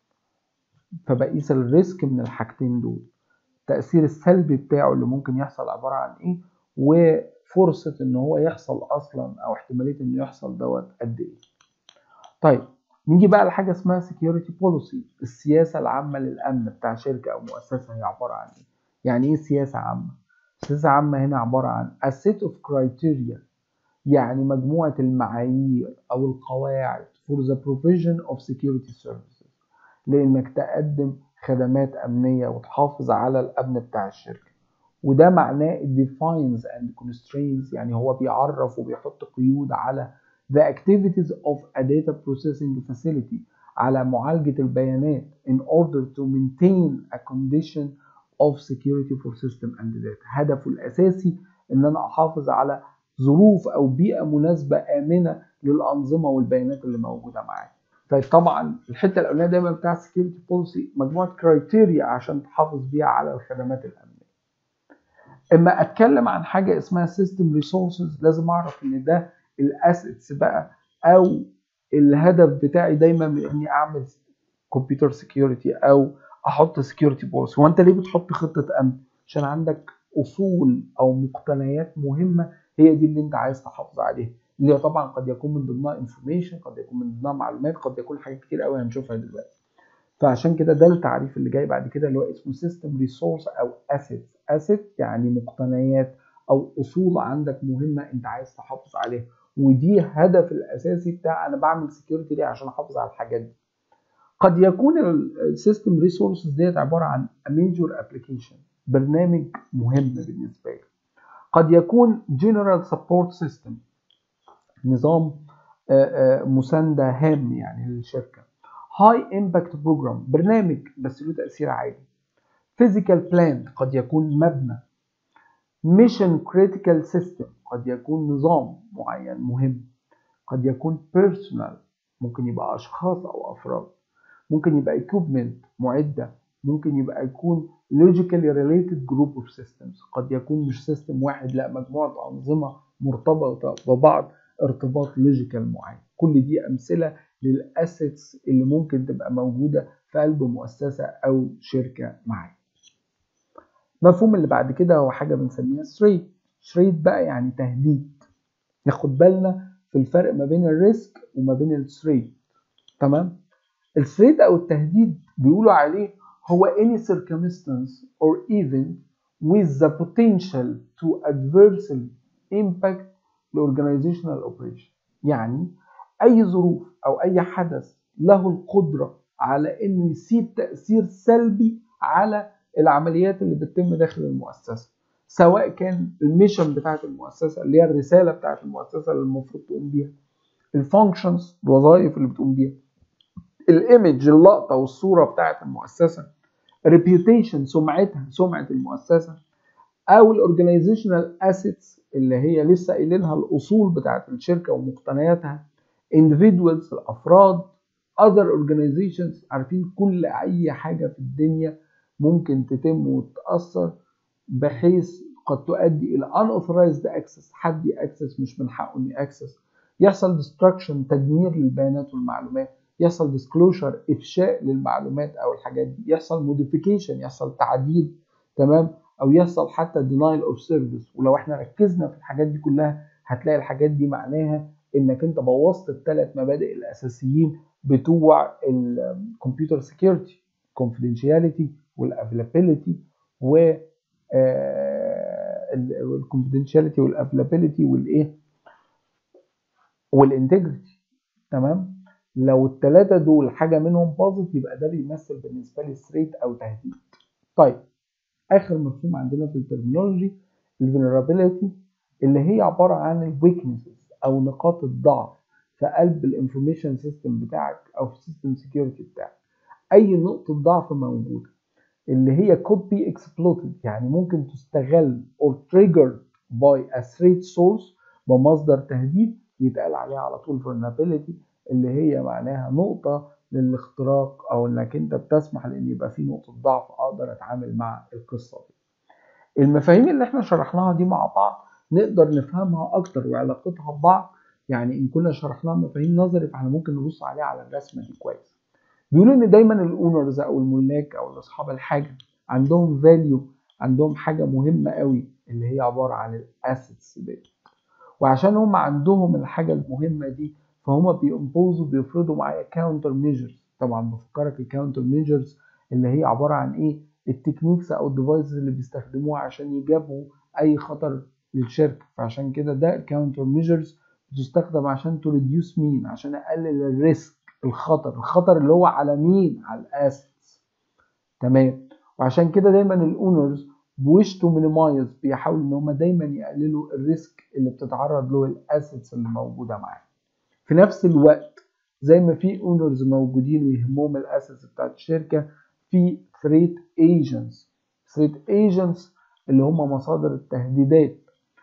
فبقيس الريسك من الحاجتين دول التأثير السلبي بتاعه اللي ممكن يحصل عبارة عن ايه وفرصة ان هو يحصل اصلا او احتمالية انه يحصل دوت قد ايه طيب نيجي بقى لحاجة اسمها security policy السياسة العامة للأمن بتاع شركة أو مؤسسة هي عبارة عن إيه؟ يعني إيه سياسة عامة؟ سياسة عامة هنا عبارة عن a set of criteria يعني مجموعة المعايير أو القواعد for the provision of security services لأنك تقدم خدمات أمنية وتحافظ على الأمن بتاع الشركة وده معناه defines and constraints يعني هو بيعرف وبيحط قيود على the activities of a data processing facility على معالجة البيانات in order to maintain a condition of security for system and data هدفه الأساسي إن أنا أحافظ على ظروف أو بيئة مناسبة آمنة للأنظمة والبيانات اللي موجودة معايا فطبعا الحتة الأولانية دايما بتاع security policy مجموعة كرايتيريا عشان تحافظ بيها على الخدمات الأمنية اما اتكلم عن حاجه اسمها سيستم ريسورسز لازم اعرف ان ده الاسيتس بقى او الهدف بتاعي دايما من اني اعمل كمبيوتر سكيورتي او احط سكيورتي بوليسي هو انت ليه بتحط خطه امن عشان عندك اصول او مقتنيات مهمه هي دي اللي انت عايز تحافظ عليها اللي هي طبعا قد يكون من ضمنها انفورميشن قد يكون من ضمنها معلومات قد يكون حاجات كتير قوي هنشوفها دلوقتي فعشان كده ده التعريف اللي جاي بعد كده اللي هو اسمه سيستم ريسورس او اسيتس اسيت يعني مقتنيات او اصول عندك مهمه انت عايز تحافظ عليها ودي هدف الاساسي بتاع انا بعمل سكيورتي ليه عشان احافظ على الحاجات دي قد يكون السيستم ريسورسز ديت عباره عن ميجور ابلكيشن برنامج مهم بالنسبه لي قد يكون جنرال سبورت سيستم نظام مسانده هام يعني للشركه هاي امباكت بروجرام برنامج بس له تاثير عالي فيزيكال بلان قد يكون مبنى ميشن كريتيكال سيستم قد يكون نظام معين مهم قد يكون بيرسونال ممكن يبقى اشخاص او افراد ممكن يبقى equipment معده ممكن يبقى يكون logically related group of systems قد يكون مش سيستم واحد لا مجموعه انظمه مرتبطه ببعض ارتباط لوجيكال معين كل دي امثله للاسيتس اللي ممكن تبقى موجوده في قلب مؤسسه او شركه معايا المفهوم اللي بعد كده هو حاجه بنسميها ثريت ثريت بقى يعني تهديد ناخد بالنا في الفرق ما بين الريسك وما بين الثريت تمام الثريت او التهديد بيقولوا عليه هو any circumstance or event with the potential to adversely impact the organizational operation يعني اي ظروف او اي حدث له القدره على انه يسيب تاثير سلبي على العمليات اللي بتتم داخل المؤسسه سواء كان الميشن بتاعت المؤسسه اللي هي الرساله بتاعت المؤسسه اللي المفروض تقوم بيها الفانكشنز الوظائف اللي بتقوم بيها الايمج اللقطه والصوره بتاعت المؤسسه ريبيوتيشن سمعتها سمعه المؤسسه او الاورجنايزيشنال اسيتس اللي هي لسه قايلينها الاصول بتاعت الشركه ومقتنياتها individuals الافراد other organizations عارفين كل اي حاجه في الدنيا ممكن تتم وتتاثر بحيث قد تؤدي الى unauthorized access حد يأكسس مش من حقه انه يأكسس يحصل destruction تدمير للبيانات والمعلومات يحصل disclosure افشاء للمعلومات او الحاجات دي يحصل modification يحصل تعديل تمام او يحصل حتى denial of service ولو احنا ركزنا في الحاجات دي كلها هتلاقي الحاجات دي معناها انك انت بوظت الثلاث مبادئ الاساسيين بتوع الكمبيوتر سكيورتي confidentiality والافيلابيلتي و الكونفدينشاليتي والافيلابيلتي والايه والانتجريتي تمام لو الثلاثه دول حاجه منهم باظت يبقى ده بيمثل بالنسبه لي ثريت او تهديد طيب اخر مفهوم عندنا في الترمينولوجي الفولنربيلتي اللي هي عباره عن الويكنسز او نقاط الضعف في قلب الانفورميشن سيستم بتاعك او في السيستم سكيورتي بتاعك اي نقطه ضعف موجوده اللي هي could be exploited يعني ممكن تستغل or triggered by a threat source بمصدر تهديد يتقال عليها على طول vulnerability اللي هي معناها نقطة للاختراق أو إنك أنت بتسمح لأن يبقى في نقطة ضعف أقدر أتعامل مع القصة دي. المفاهيم اللي إحنا شرحناها دي مع بعض نقدر نفهمها أكتر وعلاقتها ببعض يعني إن كنا شرحناها مفاهيم نظري فإحنا ممكن نبص عليها على الرسمة دي كويس. بيقولوا إن دايما الأونرز أو الملاك أو أصحاب الحاجة عندهم فاليو عندهم حاجة مهمة قوي اللي هي عبارة عن الأسيتس دي. وعشان هم عندهم الحاجة المهمة دي فهم بيمبوزوا بيفرضوا معايا كاونتر ميجرز طبعا بفكرك الكاونتر ميجرز اللي هي عبارة عن ايه التكنيكس او الديفايسز اللي بيستخدموها عشان يجابوا اي خطر للشركة فعشان كده ده الكاونتر ميجرز بتستخدم عشان تريديوس مين عشان اقلل الريسك الخطر الخطر اللي هو على مين على الاسيتس تمام وعشان كده دايما الاونرز بوش تو مينيمايز بيحاولوا ان هم دايما يقللوا الريسك اللي بتتعرض له الاسيتس اللي موجوده معاه في نفس الوقت زي ما في اونرز موجودين ويهمهم الاسيتس بتاعت الشركه في ثريت ايجنتس ثريت ايجنتس اللي هم مصادر التهديدات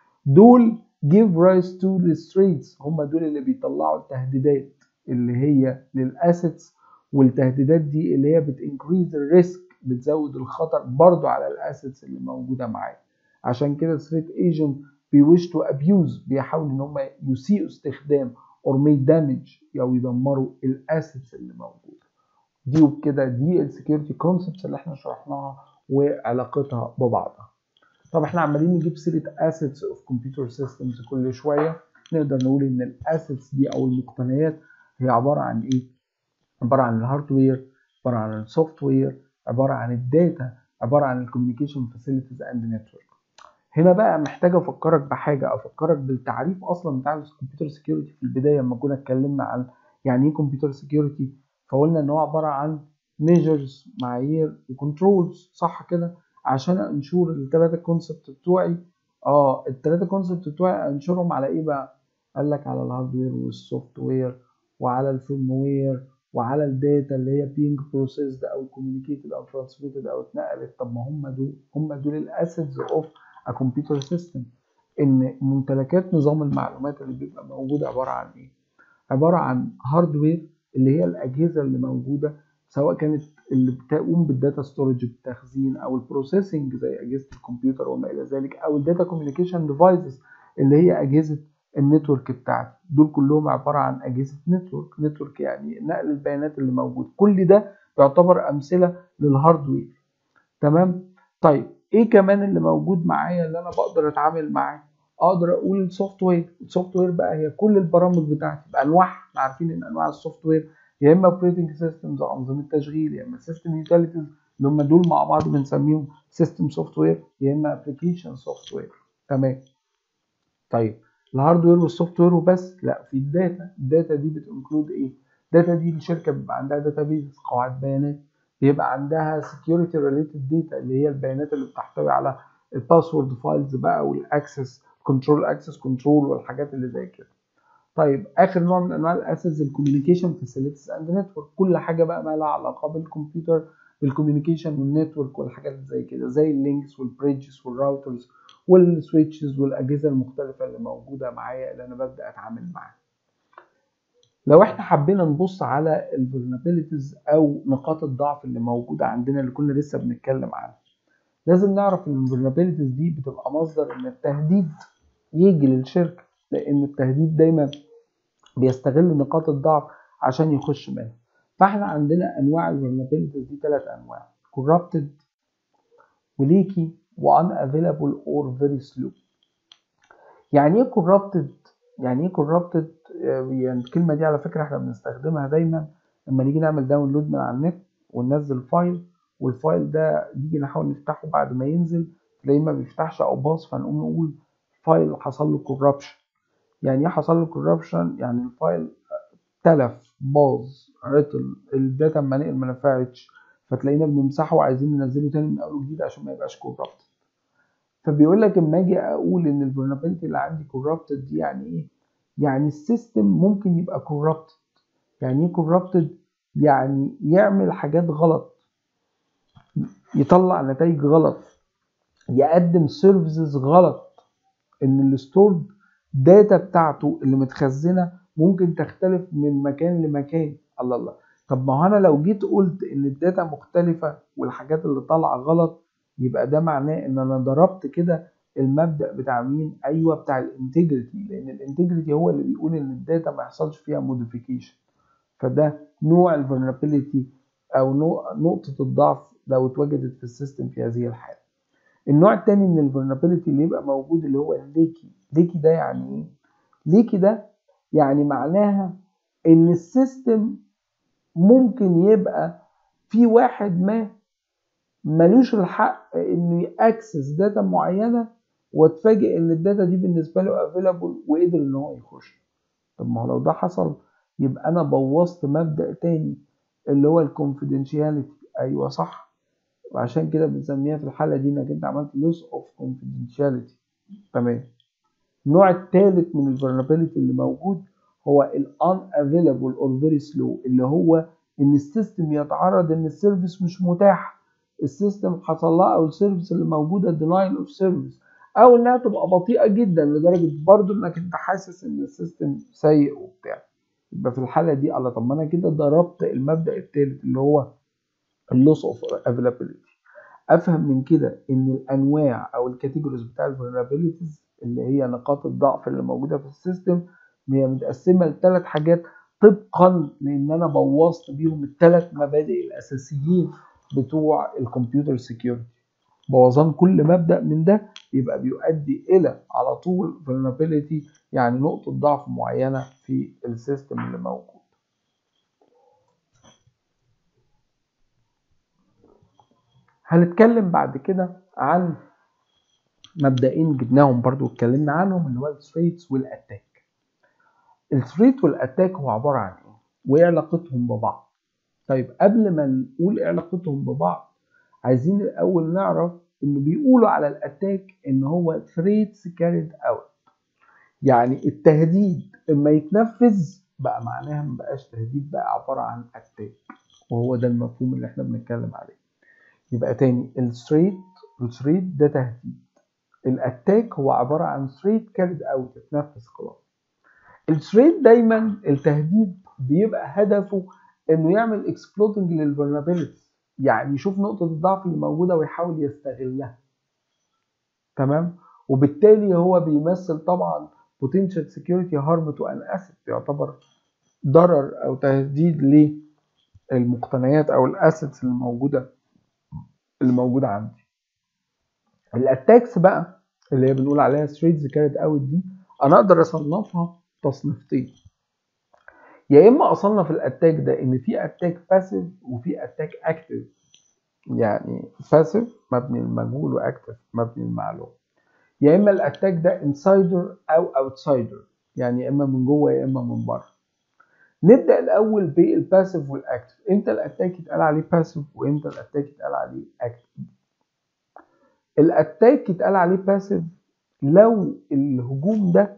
دول give rise to the threats هم دول اللي بيطلعوا التهديدات اللي هي للاسيتس والتهديدات دي اللي هي بتنكريز الريسك بتزود الخطر برضو على الاسيتس اللي موجوده معايا عشان كده ثريت ايجنت بيوش تو ابيوز بيحاولوا ان هم يسيئوا استخدام or may damage او يدمروا الاسيتس اللي موجوده دي وبكده دي السكيورتي كونسبتس اللي احنا شرحناها وعلاقتها ببعضها طب احنا عمالين نجيب سيره اسيتس اوف كمبيوتر سيستمز كل شويه نقدر نقول ان الاسيتس دي او المقتنيات هي عباره عن ايه عباره عن الهاردوير عباره عن السوفت وير عباره عن الداتا عباره عن الكوميونيكيشن فاسيلتيز اند نتورك هنا بقى محتاج افكرك بحاجه افكرك بالتعريف اصلا بتاع الكمبيوتر سكيورتي في البدايه لما كنا اتكلمنا عن يعني ايه كمبيوتر سكيورتي فقلنا ان هو عباره عن ميجرز معايير وكنترولز صح كده عشان انشور الثلاثه كونسبت بتوعي اه الثلاثه كونسبت بتوعي انشرهم على ايه بقى قال لك على الهاردوير والسوفت وير وعلى الفيرم وير وعلى الداتا اللي هي being processed او communicated او transmitted او اتنقلت طب ما هم دول هم دول الاسيتس اوف a computer system ان ممتلكات نظام المعلومات اللي بيبقى موجود عباره عن ايه عباره عن هاردوير اللي هي الاجهزه اللي موجوده سواء كانت اللي بتقوم بالداتا ستورج بالتخزين او البروسيسنج زي اجهزه الكمبيوتر وما الى ذلك او الداتا كوميونيكيشن ديفايسز اللي هي اجهزه النتورك بتاعتي دول كلهم عباره عن اجهزه نتورك نتورك يعني نقل البيانات اللي موجود كل ده يعتبر امثله للهاردوير تمام طيب ايه كمان اللي موجود معايا اللي انا بقدر اتعامل معاه اقدر اقول السوفت وير السوفت وير بقى هي كل البرامج بتاعتي بانواعها احنا عارفين ان انواع السوفت وير يا اما اوبريتنج سيستمز انظمه تشغيل يا اما سيستم يوتيليتيز اللي هم دول مع بعض بنسميهم سيستم سوفت وير يا اما ابلكيشن سوفت وير تمام طيب الهاردوير والسوفت وير وبس لا في الداتا الداتا دي بتنكلود ايه الداتا دي الشركه بيبقى عندها داتابيز قواعد بيانات بيبقى عندها security related data اللي هي البيانات اللي بتحتوي على الباسورد فايلز بقى والاكسس كنترول اكسس كنترول والحاجات اللي زي كده طيب اخر نوع من انواع الاسيتس الكوميونيكيشن فاسيلتيز اند نتورك كل حاجه بقى ما لها علاقه بالكمبيوتر بالكوميونيكيشن والنتورك والحاجات اللي زي كده زي اللينكس والبريدجز والراوترز والسويتشز والاجهزه المختلفه اللي موجوده معايا اللي انا ببدا اتعامل معاها لو احنا حبينا نبص على الفولنربيلتيز او نقاط الضعف اللي موجوده عندنا اللي كنا لسه بنتكلم عنها لازم نعرف ان الفولنربيلتيز دي بتبقى مصدر ان التهديد يجي للشركه لان التهديد دايما بيستغل نقاط الضعف عشان يخش منها فاحنا عندنا انواع الفولنربيلتيز دي ثلاث انواع corrupted وليكي unavailable or very slow يعني ايه corrupted يعني ايه corrupted يعني الكلمة دي على فكرة احنا بنستخدمها دايما لما نيجي نعمل داونلود من على النت وننزل فايل والفايل ده نيجي نحاول نفتحه بعد ما ينزل تلاقيه ما بيفتحش او باظ فنقوم نقول فايل حصل له كوربشن يعني ايه حصل له كوربشن يعني الفايل تلف باظ عطل الداتا اما نقل ما نفعتش فتلاقينا بنمسحه وعايزين ننزله تاني من اول جديد عشان ما يبقاش كوربت فبيقول لك اما اجي اقول ان الفولنربيلتي اللي عندي كوربتد دي يعني ايه يعني السيستم ممكن يبقى كوربتد يعني ايه كوربتد يعني يعمل حاجات غلط يطلع نتائج غلط يقدم سيرفيسز غلط ان الستورد داتا بتاعته اللي متخزنه ممكن تختلف من مكان لمكان الله الله طب ما هو انا لو جيت قلت ان الداتا مختلفه والحاجات اللي طالعه غلط يبقى ده معناه ان انا ضربت كده المبدا بتاع مين ايوه بتاع الانتجريتي لان الانتجريتي هو اللي بيقول ان الداتا ما يحصلش فيها موديفيكيشن فده نوع الفولنربيليتي او نقطه الضعف لو اتوجدت في السيستم في هذه الحاله النوع الثاني من الفولنربيليتي اللي يبقى موجود اللي هو الليكي ليكي ده يعني ايه ليكي ده يعني معناها ان السيستم ممكن يبقى في واحد ما ملوش الحق انه ياكسس داتا معينه واتفاجئ ان الداتا دي بالنسبه له افيلابل وقدر ان هو يخش طب ما هو لو ده حصل يبقى انا بوظت مبدا تاني اللي هو الكونفيدنشياليتي ايوه صح وعشان كده بنسميها في الحاله دي انك انت عملت لوس اوف كونفيدنشياليتي تمام النوع الثالث من الفولنربيلتي اللي موجود هو الان افيلابل اور فيري سلو اللي هو ان السيستم يتعرض ان السيرفيس مش متاح السيستم حصل لها او السيرفيس اللي موجوده دينايل اوف سيرفيس او انها تبقى بطيئه جدا لدرجه برضو انك انت حاسس ان السيستم سيء وبتاع يبقى في الحاله دي الله طب ما انا كده ضربت المبدا الثالث اللي هو اللوس اوف افيلابيلتي افهم من كده ان الانواع او الكاتيجوريز بتاع الفولنربيلتيز اللي هي نقاط الضعف اللي موجوده في السيستم هي متقسمه لثلاث حاجات طبقا لان انا بوظت بيهم الثلاث مبادئ الاساسيين بتوع الكمبيوتر سيكيورتي بوظان كل مبدا من ده يبقى بيؤدي الى على طول vulnerability يعني نقطه ضعف معينه في السيستم اللي موجود هنتكلم بعد كده عن مبدئين جبناهم برضو اتكلمنا عنهم اللي هو الثريتس والاتاك الثريت والاتاك هو عباره عن ايه وايه علاقتهم ببعض طيب قبل ما نقول ايه علاقتهم ببعض عايزين الاول نعرف انه بيقولوا على الاتاك ان هو threats carried out يعني التهديد اما يتنفذ بقى معناها ما بقاش تهديد بقى عباره عن اتاك وهو ده المفهوم اللي احنا بنتكلم عليه يبقى تاني الثريت الثريت ده تهديد الاتاك هو عباره عن ثريت كارد اوت اتنفذ خلاص الثريت دايما التهديد بيبقى هدفه انه يعمل اكسبلوتنج للفولنربيلتي يعني يشوف نقطه الضعف اللي موجوده ويحاول يستغلها تمام وبالتالي هو بيمثل طبعا potential security harm to an asset يعتبر ضرر او تهديد للمقتنيات او الاسيتس اللي موجوده اللي موجوده عندي الاتاكس بقى اللي هي بنقول عليها ستريتز كارد اوت دي انا اقدر اصنفها تصنيفتين يا اما اصنف الاتاك ده ان في اتاك باسيف وفي اتاك اكتف يعني باسيف مبني للمجهول واكتف مبني للمعلوم يا اما الاتاك ده انسايدر او اوتسايدر يعني يا اما من جوه يا اما من بره نبدا الاول بالباسيف والاكتف امتى الاتاك يتقال عليه باسيف وامتى الاتاك يتقال عليه اكتف الاتاك يتقال عليه باسيف لو الهجوم ده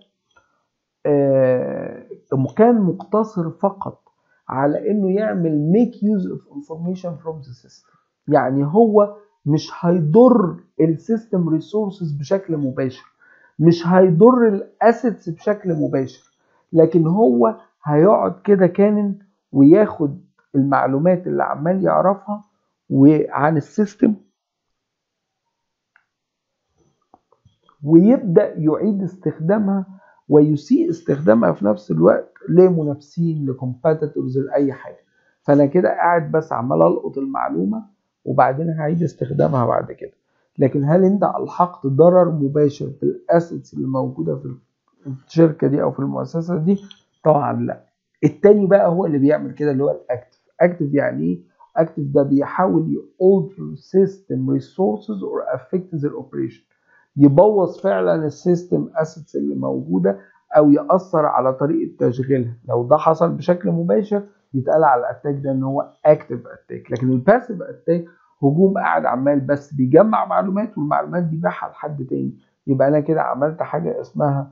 آه كان مقتصر فقط على انه يعمل make use of information from the system يعني هو مش هيضر السيستم ريسورسز بشكل مباشر مش هيضر الاسيتس بشكل مباشر لكن هو هيقعد كده كانن وياخد المعلومات اللي عمال يعرفها وعن السيستم ويبدا يعيد استخدامها ويسيء استخدامها في نفس الوقت لمنافسين لكومبيتيتورز لاي حاجه فانا كده قاعد بس عمال القط المعلومه وبعدين هعيد استخدامها بعد كده لكن هل انت الحقت ضرر مباشر بالاسيتس اللي موجوده في الشركه دي او في المؤسسه دي طبعا لا التاني بقى هو اللي بيعمل كده اللي هو الاكتف اكتف يعني ايه اكتف ده بيحاول يalter system resources or affect their operation يبوظ فعلا السيستم اسيتس اللي موجوده او ياثر على طريقه تشغيلها لو ده حصل بشكل مباشر يتقال على الاتاك ده ان هو اكتف اتاك لكن الباسيف اتاك هجوم قاعد عمال بس بيجمع معلومات والمعلومات دي باعها لحد تاني يبقى انا كده عملت حاجه اسمها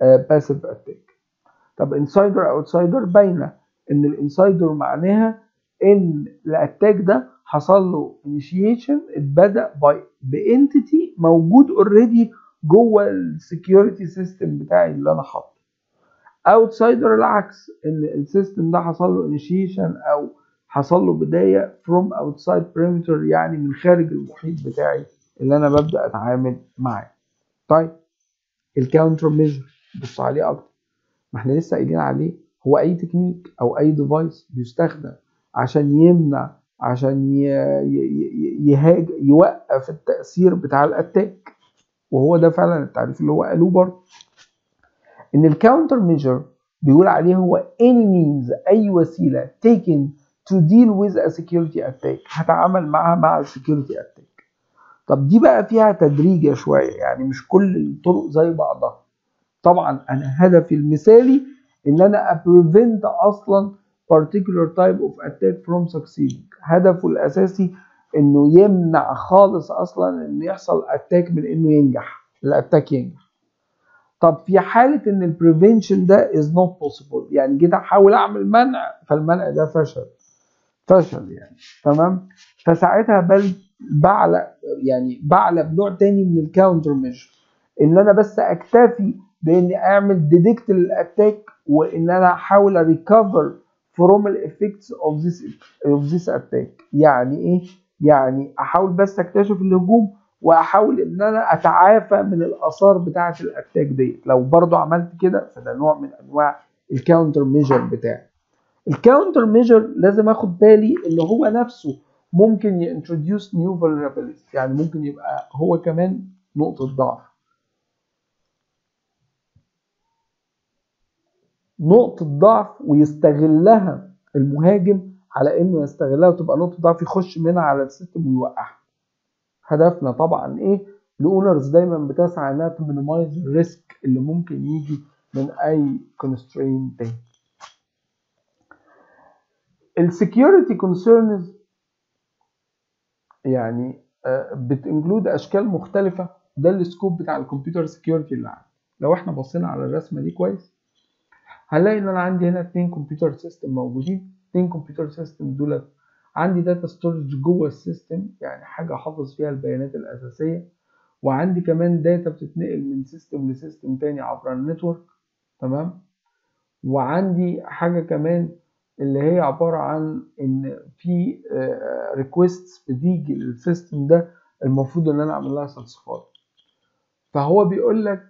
باسيف اتاك طب انسايدر اوتسايدر باينه ان الانسايدر معناها ان الاتاك ده حصل له انيشيشن اتبدا باي بانتيتي موجود اوريدي جوه السكيورتي سيستم بتاعي اللي انا حاطه اوتسايدر العكس ان السيستم ده حصل له انيشيشن او حصل له بدايه from outside perimeter يعني من خارج المحيط بتاعي اللي انا ببدا اتعامل معاه طيب الكاونتر ميجر بص عليه اكتر ما احنا لسه قايلين عليه هو اي تكنيك او اي ديفايس بيستخدم عشان يمنع عشان يهاج يوقف التاثير بتاع الاتاك وهو ده فعلا التعريف اللي هو قالوه برضه ان الكاونتر ميجر بيقول عليه هو any means اي وسيله taken to deal with a security attack هتعامل معها مع السكيورتي اتاك طب دي بقى فيها تدريجة شوية يعني مش كل الطرق زي بعضها طبعا انا هدفي المثالي ان انا prevent اصلا particular type of attack from succeeding هدفه الاساسي انه يمنع خالص اصلا ان يحصل اتاك من انه ينجح الاتاك ينجح طب في حالة ان البريفنشن ده is not possible يعني جيت احاول اعمل منع فالمنع ده فشل فشل يعني تمام فساعتها بل بعلى يعني بعلى بنوع تاني من الكاونتر ميجر ان انا بس اكتفي باني اعمل ديتكت للاتاك وان انا احاول اريكفر فروم الافكتس اوف ذيس اوف ذيس اتاك يعني ايه يعني احاول بس اكتشف الهجوم واحاول ان انا اتعافى من الاثار بتاعه الاتاك ديت لو برضو عملت كده فده نوع من انواع الكاونتر ميجر بتاعي الكاونتر ميجر لازم اخد بالي ان هو نفسه ممكن يintroduce نيو vulnerabilities يعني ممكن يبقى هو كمان نقطة ضعف نقطة ضعف ويستغلها المهاجم على انه يستغلها وتبقى نقطة ضعف يخش منها على السيستم ويوقعها هدفنا طبعا ايه الاونرز دايما بتسعى انها تمينيمايز الريسك اللي ممكن يجي من اي كونسترين تاني السكيورتي كونسيرنز يعني بتنكلود اشكال مختلفه ده السكوب بتاع الكمبيوتر سكيورتي اللي عندي لو احنا بصينا على الرسمه دي كويس هنلاقي ان انا عندي هنا اتنين كمبيوتر سيستم موجودين اتنين كمبيوتر سيستم دولت عندي داتا ستورج جوه السيستم يعني حاجه احافظ فيها البيانات الاساسيه وعندي كمان داتا بتتنقل من سيستم لسيستم تاني عبر النتورك تمام وعندي حاجه كمان اللي هي عباره عن ان في ريكويستس بتيجي للسيستم ده المفروض ان انا اعمل لها ساتسفاي فهو بيقول لك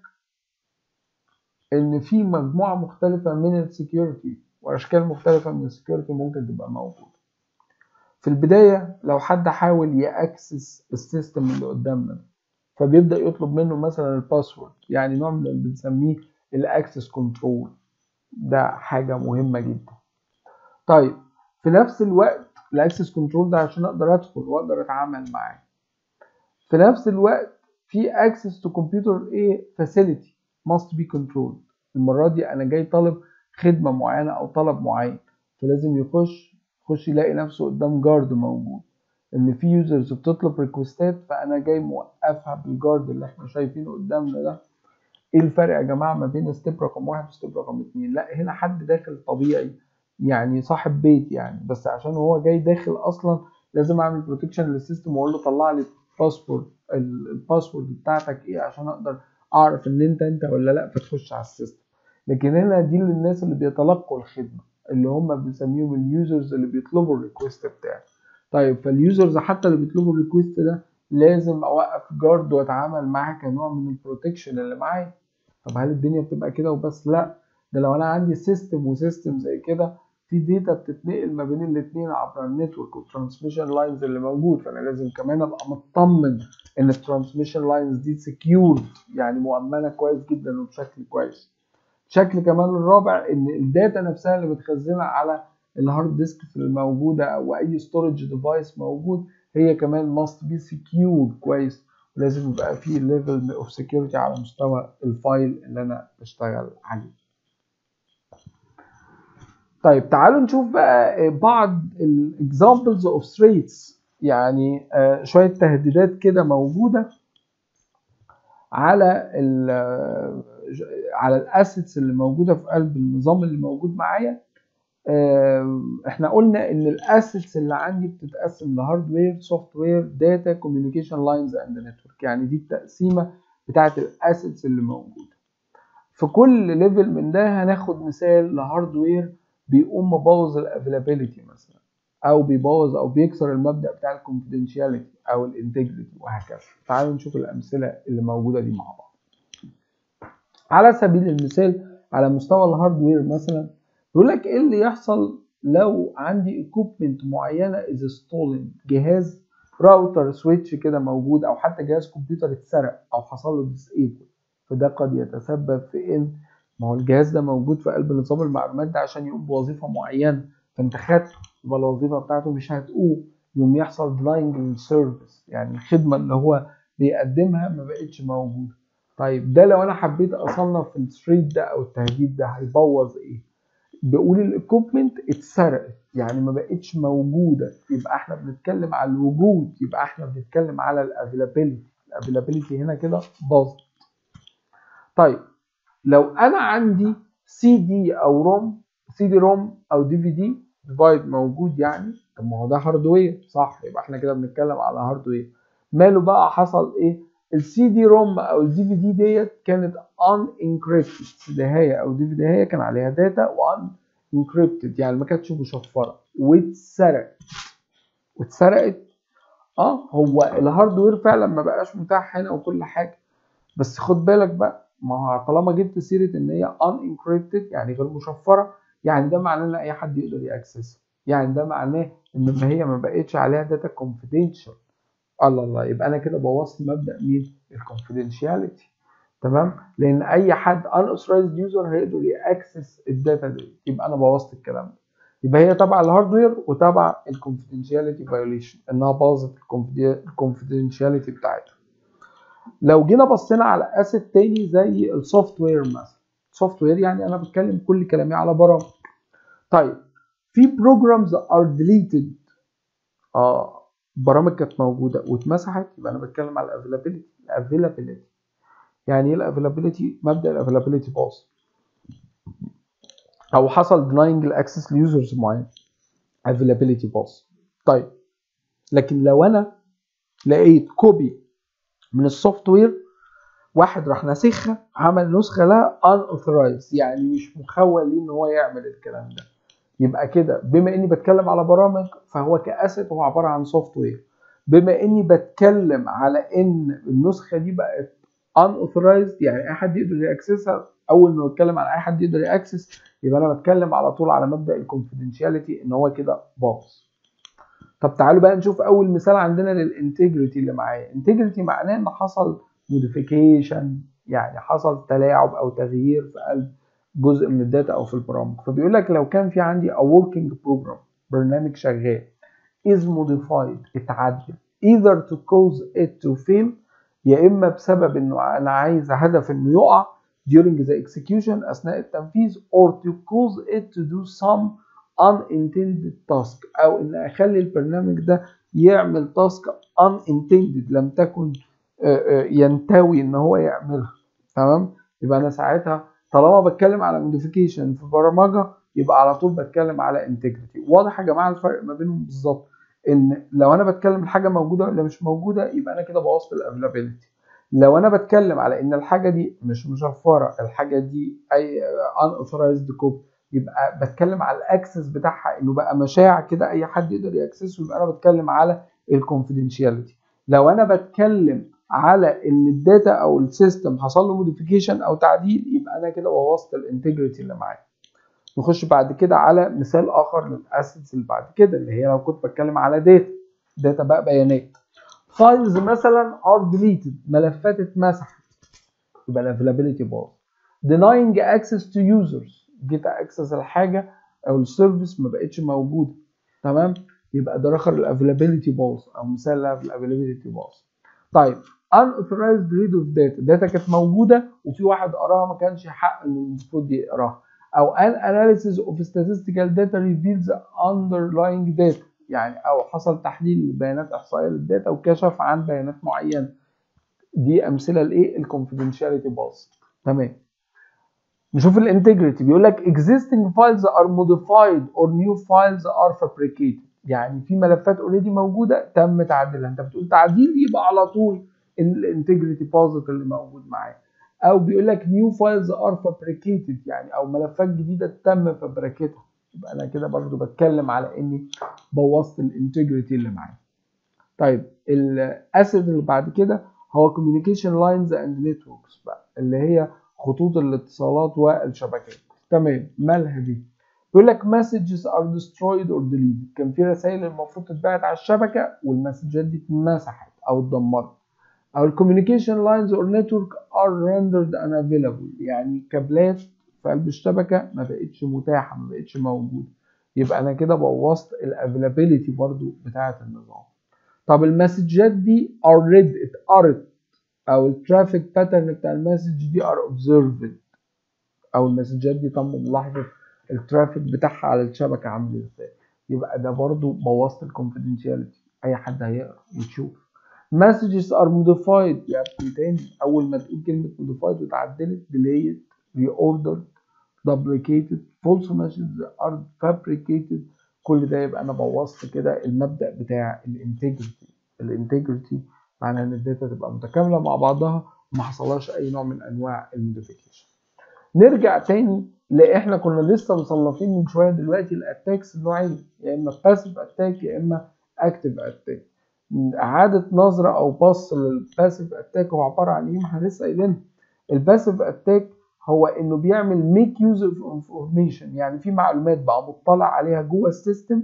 ان في مجموعه مختلفه من السكيورتي واشكال مختلفه من السكيورتي ممكن تبقى موجوده في البدايه لو حد حاول ياكسس السيستم اللي قدامنا فبيبدا يطلب منه مثلا الباسورد يعني نوع من اللي بنسميه الاكسس كنترول ده حاجه مهمه جدا طيب في نفس الوقت الاكسس كنترول ده عشان اقدر ادخل واقدر اتعامل معاه في نفس الوقت في access to computer ايه facility must be controlled المرة دي انا جاي طالب خدمة معينة او طلب معين فلازم يخش يخش يلاقي نفسه قدام جارد موجود ان في يوزرز بتطلب ريكوستات فانا جاي موقفها بالجارد اللي احنا شايفينه قدامنا ده ايه الفرق يا جماعة ما بين ستيب رقم واحد وستيب رقم اتنين لا هنا حد داخل طبيعي يعني صاحب بيت يعني بس عشان هو جاي داخل اصلا لازم اعمل بروتكشن للسيستم واقول له طلع لي الباسورد الباسورد بتاعتك ايه عشان اقدر اعرف ان انت انت ولا لا فتخش على السيستم لكن هنا دي للناس اللي بيتلقوا الخدمه اللي هم بنسميهم اليوزرز اللي بيطلبوا الريكوست بتاعي طيب فاليوزرز حتى اللي بيطلبوا الريكوست ده لازم اوقف جارد واتعامل معاه كنوع من البروتكشن اللي معايا طب هل الدنيا بتبقى كده وبس لا ده لو انا عندي سيستم وسيستم زي كده في داتا بتتنقل ما بين الاثنين عبر النتورك والترانسميشن لاينز اللي موجود فانا لازم كمان ابقى مطمن ان الترانسميشن لاينز دي سكيورد يعني مؤمنه كويس جدا وبشكل كويس شكل كمان الرابع ان الداتا نفسها اللي متخزنه على الهارد ديسك الموجوده او اي ستورج ديفايس موجود هي كمان must be secured كويس ولازم يبقى فيه ليفل اوف سكيورتي على مستوى الفايل اللي انا بشتغل عليه طيب تعالوا نشوف بقى بعض الاكزامبلز اوف ثريتس يعني شويه تهديدات كده موجوده على ال على الاسيتس اللي موجوده في قلب النظام اللي موجود معايا احنا قلنا ان الاسيتس اللي عندي بتتقسم لهاردوير سوفت وير داتا كوميونيكيشن لاينز اند نتورك يعني دي التقسيمه بتاعه الاسيتس اللي موجوده في كل ليفل من ده هناخد مثال لهاردوير بيقوم مبوظ الافيلابيلتي مثلا او بيبوظ او بيكسر المبدا بتاع الكونفيدنشاليتي او الانتجريتي وهكذا تعالوا نشوف الامثله اللي موجوده دي مع بعض على سبيل المثال على مستوى الهاردوير مثلا بيقول لك ايه اللي يحصل لو عندي ايكوبمنت معينه از ستولن جهاز راوتر سويتش كده موجود او حتى جهاز كمبيوتر اتسرق او حصل له ديسيبل فده قد يتسبب في ان ما هو الجهاز ده موجود في قلب نظام المعلومات ده عشان يقوم بوظيفه معينه فانت خدته يبقى الوظيفه بتاعته مش هتقوم يوم يحصل دلاينج للسيرفيس يعني الخدمه اللي هو بيقدمها ما بقتش موجوده طيب ده لو انا حبيت اصنف الثريد ده او التهديد ده هيبوظ ايه بيقول الايكوبمنت اتسرقت يعني ما بقتش موجوده يبقى احنا بنتكلم على الوجود يبقى احنا بنتكلم على الافيلابيلتي الافيلابيلتي هنا كده باظت طيب لو انا عندي سي دي او روم سي دي روم او دي في دي ديفايد موجود يعني طب ما هو ده هاردوير صح يبقى احنا كده بنتكلم على هاردوير ماله بقى حصل ايه السي دي روم او الدي في دي ديت كانت ان انكريبتد دهايه او دي في دهايه كان عليها داتا وان انكريبتد يعني ما كانتش مشفره واتسرقت واتسرقت اه هو الهاردوير فعلا ما بقاش متاح هنا وكل حاجه بس خد بالك بقى ما هو طالما جبت سيره ان هي ان انكريبتد يعني غير مشفره يعني ده معناه ان اي حد يقدر ياكسسها يعني ده معناه ان ما هي ما بقتش عليها داتا كونفيدنشال الله الله يبقى انا كده بوظت مبدا مين الكونفيدنشاليتي تمام لان اي حد unauthorized يوزر هيقدر ياكسس الداتا دي يبقى انا بوظت الكلام ده يبقى هي تبع الهاردوير وتبع الكونفيدنشاليتي فايوليشن انها باظت الكونفيدنشاليتي بتاعتها لو جينا بصينا على اسيت تاني زي السوفت وير مثلا سوفت وير يعني انا بتكلم كل كلامي على برامج طيب في بروجرامز ار ديليتد اه برامج كانت موجوده واتمسحت يبقى انا بتكلم على الافيلابيلتي الافيلابيلتي يعني ايه الافيلابيلتي مبدا الافيلابيلتي باظ او حصل ديناينج الاكسس ليوزرز معين افيلابيلتي باظ طيب لكن لو انا لقيت كوبي من السوفت وير واحد راح ناسخها عمل نسخه لها unauthorized يعني مش مخول ليه ان هو يعمل الكلام ده يبقى كده بما اني بتكلم على برامج فهو كاسيت هو عباره عن سوفت وير بما اني بتكلم على ان النسخه دي بقت unauthorized يعني اي حد يقدر ياكسسها اول ما بتكلم على اي حد يقدر ياكسس يبقى انا بتكلم على طول على مبدا الكونفيدنشاليتي ان هو كده باظ طب تعالوا بقى نشوف اول مثال عندنا للانتجريتي اللي معايا انتجريتي معناه ان حصل موديفيكيشن يعني حصل تلاعب او تغيير في قلب جزء من الداتا او في البرامج فبيقول لك لو كان في عندي a working program برنامج شغال is modified اتعدل either to cause it to fail يا اما بسبب انه انا عايز هدف انه يقع during the execution اثناء التنفيذ or to cause it to do some unintended task او ان اخلي البرنامج ده يعمل تاسك unintended لم تكن ينتوي ان هو يعملها تمام يبقى انا ساعتها طالما بتكلم على موديفيكيشن في برمجه يبقى على طول بتكلم على انتجريتي واضح يا جماعه الفرق ما بينهم بالظبط ان لو انا بتكلم الحاجه موجوده ولا مش موجوده يبقى انا كده بوظت الافيلابيلتي لو انا بتكلم على ان الحاجه دي مش مشفره الحاجه دي اي unauthorized كوب يبقى بتكلم على الاكسس بتاعها انه بقى مشاع كده اي حد يقدر ياكسسه يبقى انا بتكلم على الكونفيدنشاليتي لو انا بتكلم على ان الداتا او السيستم حصل له موديفيكيشن او تعديل يبقى انا كده بوظت الانتجريتي اللي معايا نخش بعد كده على مثال اخر للاسيتس اللي بعد كده اللي هي لو كنت بتكلم على داتا داتا بقى بيانات فايلز مثلا ار ديليتد ملفات اتمسحت يبقى الافيلابيلتي باظ denying access to users جيت اكسس الحاجه او السيرفيس ما بقتش موجوده تمام يبقى ده اخر الافيلابيلتي باظ او مثال الافيلابيلتي باظ طيب unauthorized read of data داتا كانت موجوده وفي واحد قراها ما كانش حق انه المفروض يقراها او an analysis of statistical data reveals underlying data يعني او حصل تحليل لبيانات احصائيه للداتا وكشف عن بيانات معينه دي امثله لايه الكونفيدنشاليتي باظ تمام نشوف الانتجريتي بيقول لك existing files are modified or new files are fabricated يعني في ملفات اوريدي موجوده تم تعديلها انت بتقول تعديل يبقى على طول الانتجريتي باظت اللي موجود معايا او بيقول لك new files are fabricated يعني او ملفات جديده تم فبركتها يبقى انا كده برضو بتكلم على اني بوظت الانتجريتي اللي معايا طيب الاسيد اللي بعد كده هو communication lines and networks بقى اللي هي خطوط الاتصالات والشبكات تمام مالها دي بيقول لك messages are destroyed or deleted كان في رسائل المفروض تتبعت على الشبكه والمسجات دي اتمسحت او اتدمرت او الكوميونيكيشن لاينز اور نتورك ار rendered unavailable يعني كابلات في قلب الشبكه ما بقتش متاحه ما بقتش موجوده يبقى انا كده بوظت الافيلابيلتي برضو بتاعه النظام طب المسجات دي are read اتقرت او الترافيك باترن بتاع المسج دي ار اوبزرفد او المسجات دي تم ملاحظه الترافيك بتاعها على الشبكه عامل ازاي يبقى ده برضو بوظت الكونفيدنشاليتي اي حد هيقرا يشوف messages are modified يعني تاني اول ما تقول كلمه modified وتعدلت delayed reordered duplicated false messages are fabricated كل ده يبقى انا بوظت كده المبدا بتاع الانتجريتي الانتجريتي معناها ان الداتا تبقى متكامله مع بعضها وما حصلهاش اي نوع من انواع الموديفيكيشن نرجع تاني لا احنا كنا لسه مصنفين من شويه دلوقتي الاتاكس النوعين يا اما باسيف اتاك يا اما اكتيف اتاك اعاده نظره او بص للباسيف اتاك هو عباره عن ايه ما احنا لسه قايلين الباسيف اتاك هو انه بيعمل ميك يوز اوف انفورميشن يعني في معلومات بقى مطلع عليها جوه السيستم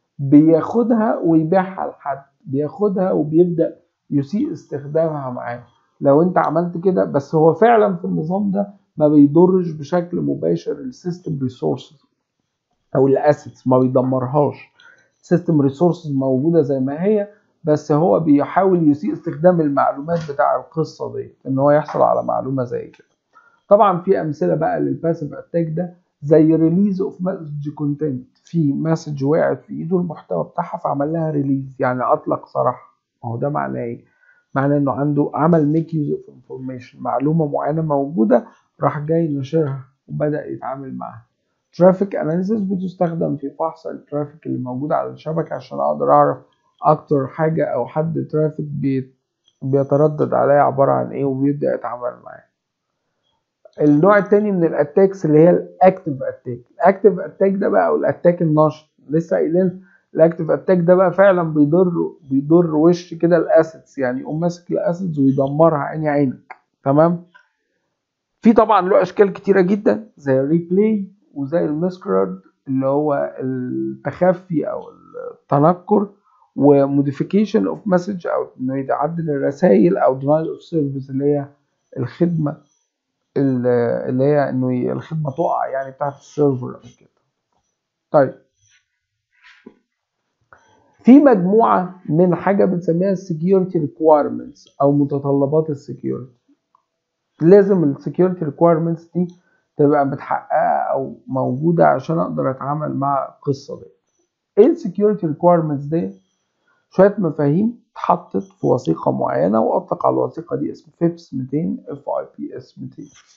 بياخدها ويبيعها لحد بياخدها وبيبدا يسيء استخدامها معاه لو انت عملت كده بس هو فعلا في النظام ده ما بيضرش بشكل مباشر السيستم ريسورسز او الاسيتس ما بيدمرهاش السيستم ريسورسز موجوده زي ما هي بس هو بيحاول يسيء استخدام المعلومات بتاع القصه دي ان هو يحصل على معلومه زي كده طبعا في امثله بقى للباسيف اتاك ده زي ريليز اوف مسج كونتنت في مسج وقعت في ايده المحتوى بتاعها فعمل لها ريليز يعني اطلق صراحه ما هو ده معناه ايه معناه انه عنده عمل ميك يوز اوف انفورميشن معلومه معينه موجوده راح جاي نشرها وبدا يتعامل معاها ترافيك اناليسيس بتستخدم في فحص الترافيك اللي موجود على الشبكه عشان اقدر اعرف اكتر حاجه او حد ترافيك بيت بيتردد عليا عباره عن ايه وبيبدا يتعامل معاه النوع التاني من الاتاكس اللي هي الاكتيف اتاك الاكتيف اتاك ده بقى او الاتاك النشط لسه قايلين الاكتيف اتاك ده بقى فعلا بيضر بيضر وش كده الاسيتس يعني يقوم ماسك الاسيتس ويدمرها عيني عينك تمام في طبعا له اشكال كتيره جدا زي الريبلاي وزي المسكرد اللي هو التخفي او التنكر وموديفيكيشن اوف مسج او انه يتعدل الرسائل او دينايل اوف سيرفيس اللي هي الخدمه اللي هي انه الخدمه تقع يعني بتاعت السيرفر او كده طيب في مجموعه من حاجه بنسميها السكيورتي ريكويرمنتس او متطلبات السكيورتي لازم السكيورتي ريكويرمنتس دي تبقى متحققه او موجوده عشان اقدر اتعامل مع القصه دي ايه السكيورتي ريكويرمنتس دي شويه مفاهيم اتحطت في وثيقه معينه واطلق على الوثيقه دي اسم فيبس 200 اف اي بي اس 200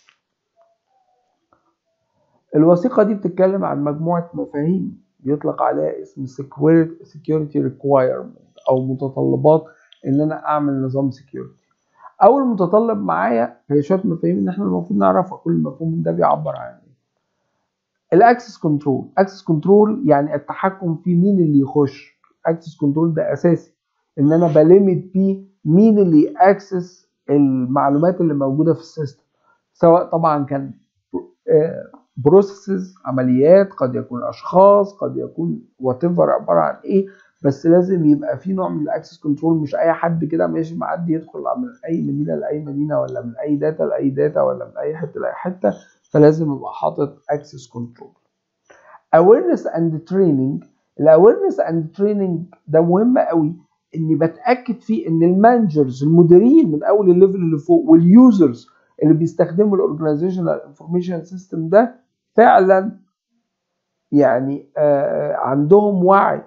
الوثيقه دي بتتكلم عن مجموعه مفاهيم بيطلق عليها اسم security requirement او متطلبات ان انا اعمل نظام security اول متطلب معايا هي شويه مفاهيم ان احنا المفروض نعرفها كل مفهوم ده بيعبر عن ايه الاكسس كنترول اكسس كنترول يعني التحكم في مين اللي يخش اكسس كنترول ده اساسي ان انا بليمت بيه مين اللي ياكسس المعلومات اللي موجوده في السيستم سواء طبعا كان بروسيسز عمليات قد يكون اشخاص قد يكون وات عباره عن ايه بس لازم يبقى في نوع من الاكسس كنترول مش اي حد كده ماشي معدي يدخل من اي مدينه لاي مدينه ولا من اي داتا لاي داتا ولا من اي حته لاي حته فلازم يبقى حاطط اكسس كنترول awareness and training الاويرنس اند تريننج ده مهم قوي اني بتاكد فيه ان المانجرز المديرين من اول الليفل اللي فوق واليوزرز اللي بيستخدموا الاورجنايزيشنال انفورميشن سيستم ده فعلا يعني آه عندهم وعي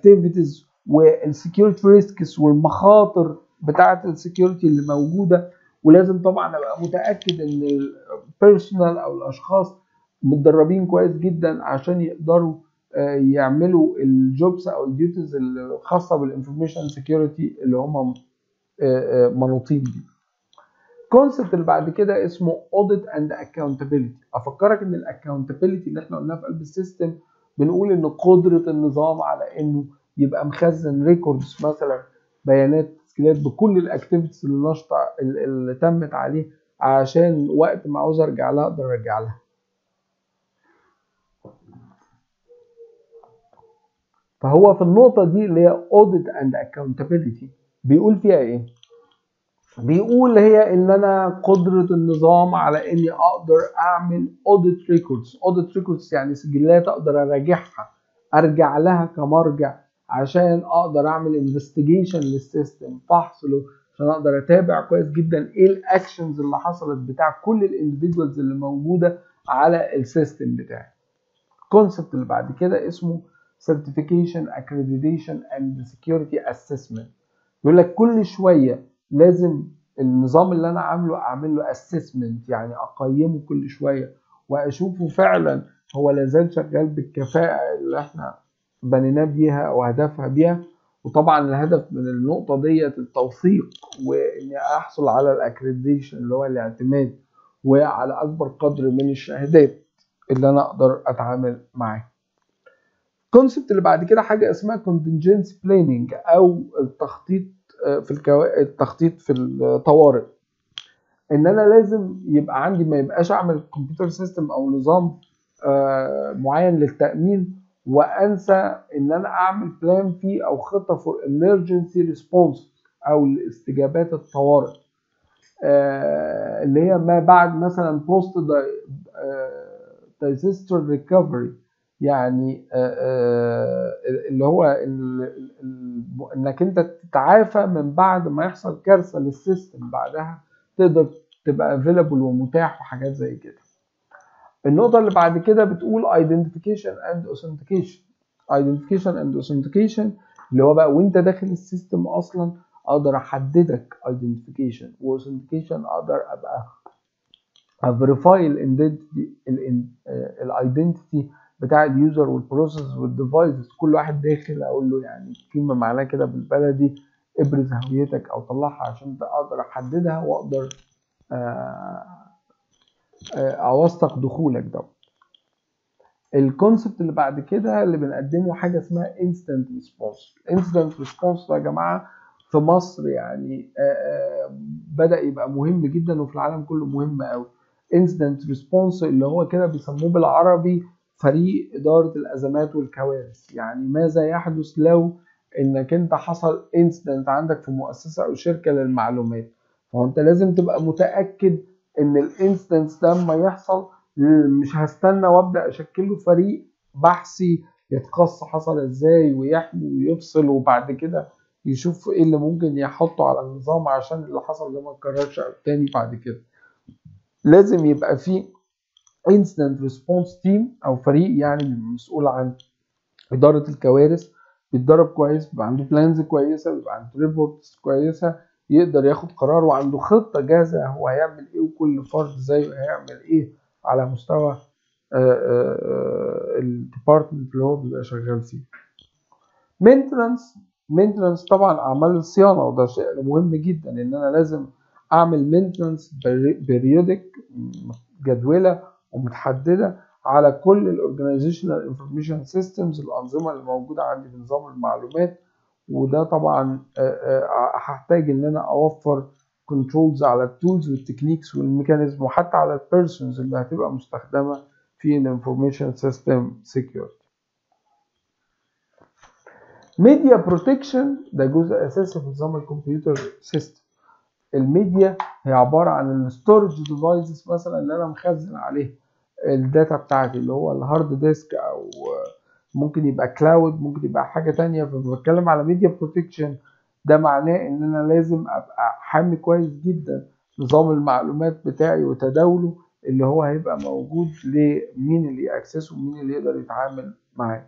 بالاكتيفيتيز والسكيورتي ريسكس والمخاطر بتاعه السكيورتي اللي موجوده ولازم طبعا ابقى متاكد ان البيرسونال او الاشخاص متدربين كويس جدا عشان يقدروا يعملوا الجوبس او الديوتيز الخاصه بالانفورميشن سكيورتي اللي هم منوطين بيه الكونسبت اللي بعد كده اسمه audit and accountability افكرك ان الاكونتابيلتي اللي احنا قلناها في قلب السيستم بنقول ان قدره النظام على انه يبقى مخزن ريكوردز مثلا بيانات تسجيلات بكل الاكتيفيتيز اللي نشطه اللي تمت عليه عشان وقت ما عاوز ارجع لها اقدر ارجع لها فهو في النقطه دي اللي هي audit and accountability بيقول فيها ايه بيقول هي ان انا قدرة النظام على اني اقدر اعمل audit records audit records يعني سجلات اقدر اراجعها ارجع لها كمرجع عشان اقدر اعمل investigation للسيستم فحص له عشان اقدر اتابع كويس جدا ايه الاكشنز اللي حصلت بتاع كل الاندفيدوالز اللي موجودة على السيستم بتاعي الكونسبت اللي بعد كده اسمه certification accreditation and security assessment يقول لك كل شويه لازم النظام اللي انا عامله اعمل له اسسمنت يعني اقيمه كل شويه واشوفه فعلا هو لازال شغال بالكفاءه اللي احنا بنيناه بيها او هدفها بيها وطبعا الهدف من النقطه ديت التوثيق واني احصل على الاكريديشن اللي هو الاعتماد وعلى اكبر قدر من الشهادات اللي انا اقدر اتعامل معاها الكونسبت اللي بعد كده حاجه اسمها contingency planning او التخطيط في الكو... التخطيط في الطوارئ ان انا لازم يبقى عندي ما يبقاش اعمل كمبيوتر سيستم او نظام معين للتامين وانسى ان انا اعمل بلان فيه او خطه فور emergency ريسبونس او الاستجابات الطوارئ اللي هي ما بعد مثلا بوست دايزستر ريكفري يعني اللي هو انك انت تتعافى من بعد ما يحصل كارثه للسيستم بعدها تقدر تبقى افيلابل ومتاح وحاجات زي كده النقطة اللي بعد كده بتقول identification and authentication identification and authentication اللي هو بقى وانت داخل السيستم اصلا اقدر احددك identification و authentication اقدر ابقى verify الايدنتيتي بتاع اليوزر والبروسيس والديفايسز كل واحد داخل اقول له يعني كلمه معناها كده بالبلدي ابرز هويتك او طلعها عشان اقدر احددها واقدر اوثق دخولك ده الكونسبت اللي بعد كده اللي بنقدمه حاجه اسمها انستنت ريسبونس الانستنت ريسبونس ده يا جماعه في مصر يعني بدا يبقى مهم جدا وفي العالم كله مهم قوي انستنت ريسبونس اللي هو كده بيسموه بالعربي فريق إدارة الأزمات والكوارث يعني ماذا يحدث لو إنك أنت حصل انسيدنت عندك في مؤسسة أو شركة للمعلومات فأنت لازم تبقى متأكد إن الانسيدنت ده لما يحصل مش هستنى وأبدأ أشكله فريق بحثي يتقص حصل إزاي ويحمي ويفصل وبعد كده يشوف إيه اللي ممكن يحطه على النظام عشان اللي حصل ده ما يتكررش تاني بعد كده لازم يبقى فيه incident response team او فريق يعني مسؤول عن اداره الكوارث بيتدرب كويس بيبقى عنده بلانز كويسه بيبقى عنده ريبورتس كويسه يقدر ياخد قرار وعنده خطه جاهزه هو هيعمل ايه وكل فرد زيه هيعمل ايه على مستوى الديبارتمنت اللي هو بيبقى شغال فيه مينتنانس مينتنانس طبعا اعمال الصيانه وده شيء مهم جدا ان انا لازم اعمل مينتنانس بيريودك جدوله ومتحدده على كل الاورجانيزيشنال انفورميشن سيستمز الانظمه اللي موجوده عندي في نظام المعلومات وده طبعا هحتاج ان انا اوفر كنترولز على التولز والتكنيكس والميكانيزم وحتى على البيرسونز اللي هتبقى مستخدمه في الانفورميشن سيستم سيكيورتي ميديا بروتكشن ده جزء اساسي في نظام الكمبيوتر سيستم الميديا هي عباره عن الستورج ديفايسز مثلا اللي انا مخزن عليه الداتا بتاعتي اللي هو الهارد ديسك او ممكن يبقى كلاود ممكن يبقى حاجه تانية فبتكلم على ميديا بروتكشن ده معناه ان انا لازم ابقى حامي كويس جدا نظام المعلومات بتاعي وتداوله اللي هو هيبقى موجود لمين اللي يأكسسه ومين اللي يقدر يتعامل معاه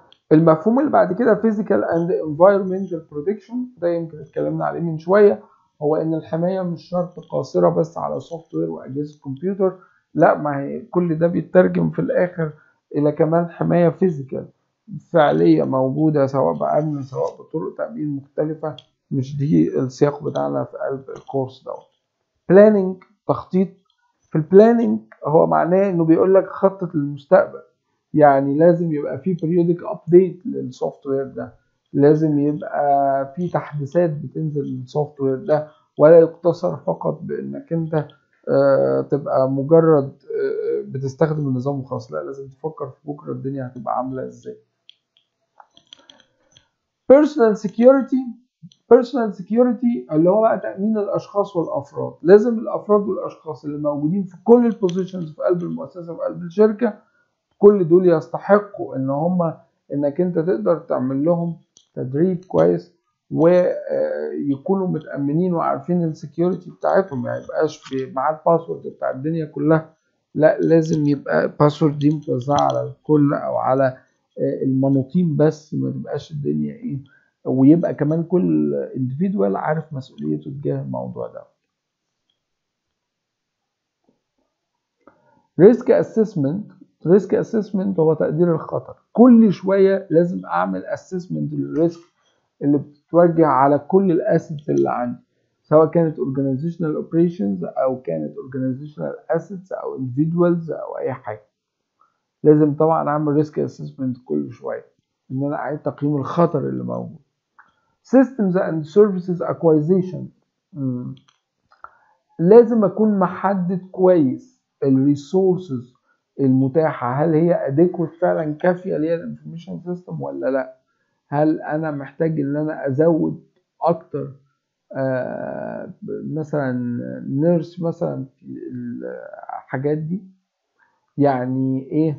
المفهوم اللي بعد كده physical and environmental protection ده يمكن اتكلمنا عليه من شويه هو ان الحمايه مش شرط قاصره بس على سوفت وير واجهزه كمبيوتر لا ما هي كل ده بيترجم في الاخر الى كمان حمايه فيزيكال فعليه موجوده سواء بامن سواء بطرق تامين مختلفه مش دي السياق بتاعنا في قلب الكورس دوت بلاننج تخطيط في البلاننج هو معناه انه بيقول لك خطط للمستقبل يعني لازم يبقى في periodic update للسوفت وير ده لازم يبقى في تحديثات بتنزل للسوفت وير ده ولا يقتصر فقط بانك انت آه، تبقى مجرد آه، بتستخدم النظام وخلاص لا لازم تفكر في بكره الدنيا هتبقى عامله ازاي personal security personal security اللي هو بقى تأمين الأشخاص والأفراد لازم الأفراد والأشخاص اللي موجودين في كل البوزيشنز في قلب المؤسسة في قلب الشركة كل دول يستحقوا إن هم إنك أنت تقدر تعمل لهم تدريب كويس ويكونوا متأمنين وعارفين السكيورتي بتاعتهم يعني ميبقاش معاه الباسورد بتاع الدنيا كلها لا لازم يبقى الباسورد دي متوزعة على الكل أو على المنوطين بس ما تبقاش الدنيا إيه ويبقى كمان كل individual عارف مسؤوليته تجاه الموضوع ده ريسك اسسمنت ريسك اسسمنت هو تقدير الخطر كل شويه لازم اعمل اسسمنت للريسك اللي بتتوجه على كل الاسيتس اللي عندي سواء كانت organizational operations او كانت organizational assets او individuals او اي حاجه لازم طبعا اعمل ريسك اسسمنت كل شويه ان انا اعيد تقييم الخطر اللي موجود systems and services acquisition مم. لازم اكون محدد كويس الريسورسز المتاحه هل هي adequate فعلا كافيه ليا الانفورميشن سيستم ولا لا هل انا محتاج ان انا ازود اكتر آه مثلا نيرس مثلا في الحاجات دي يعني ايه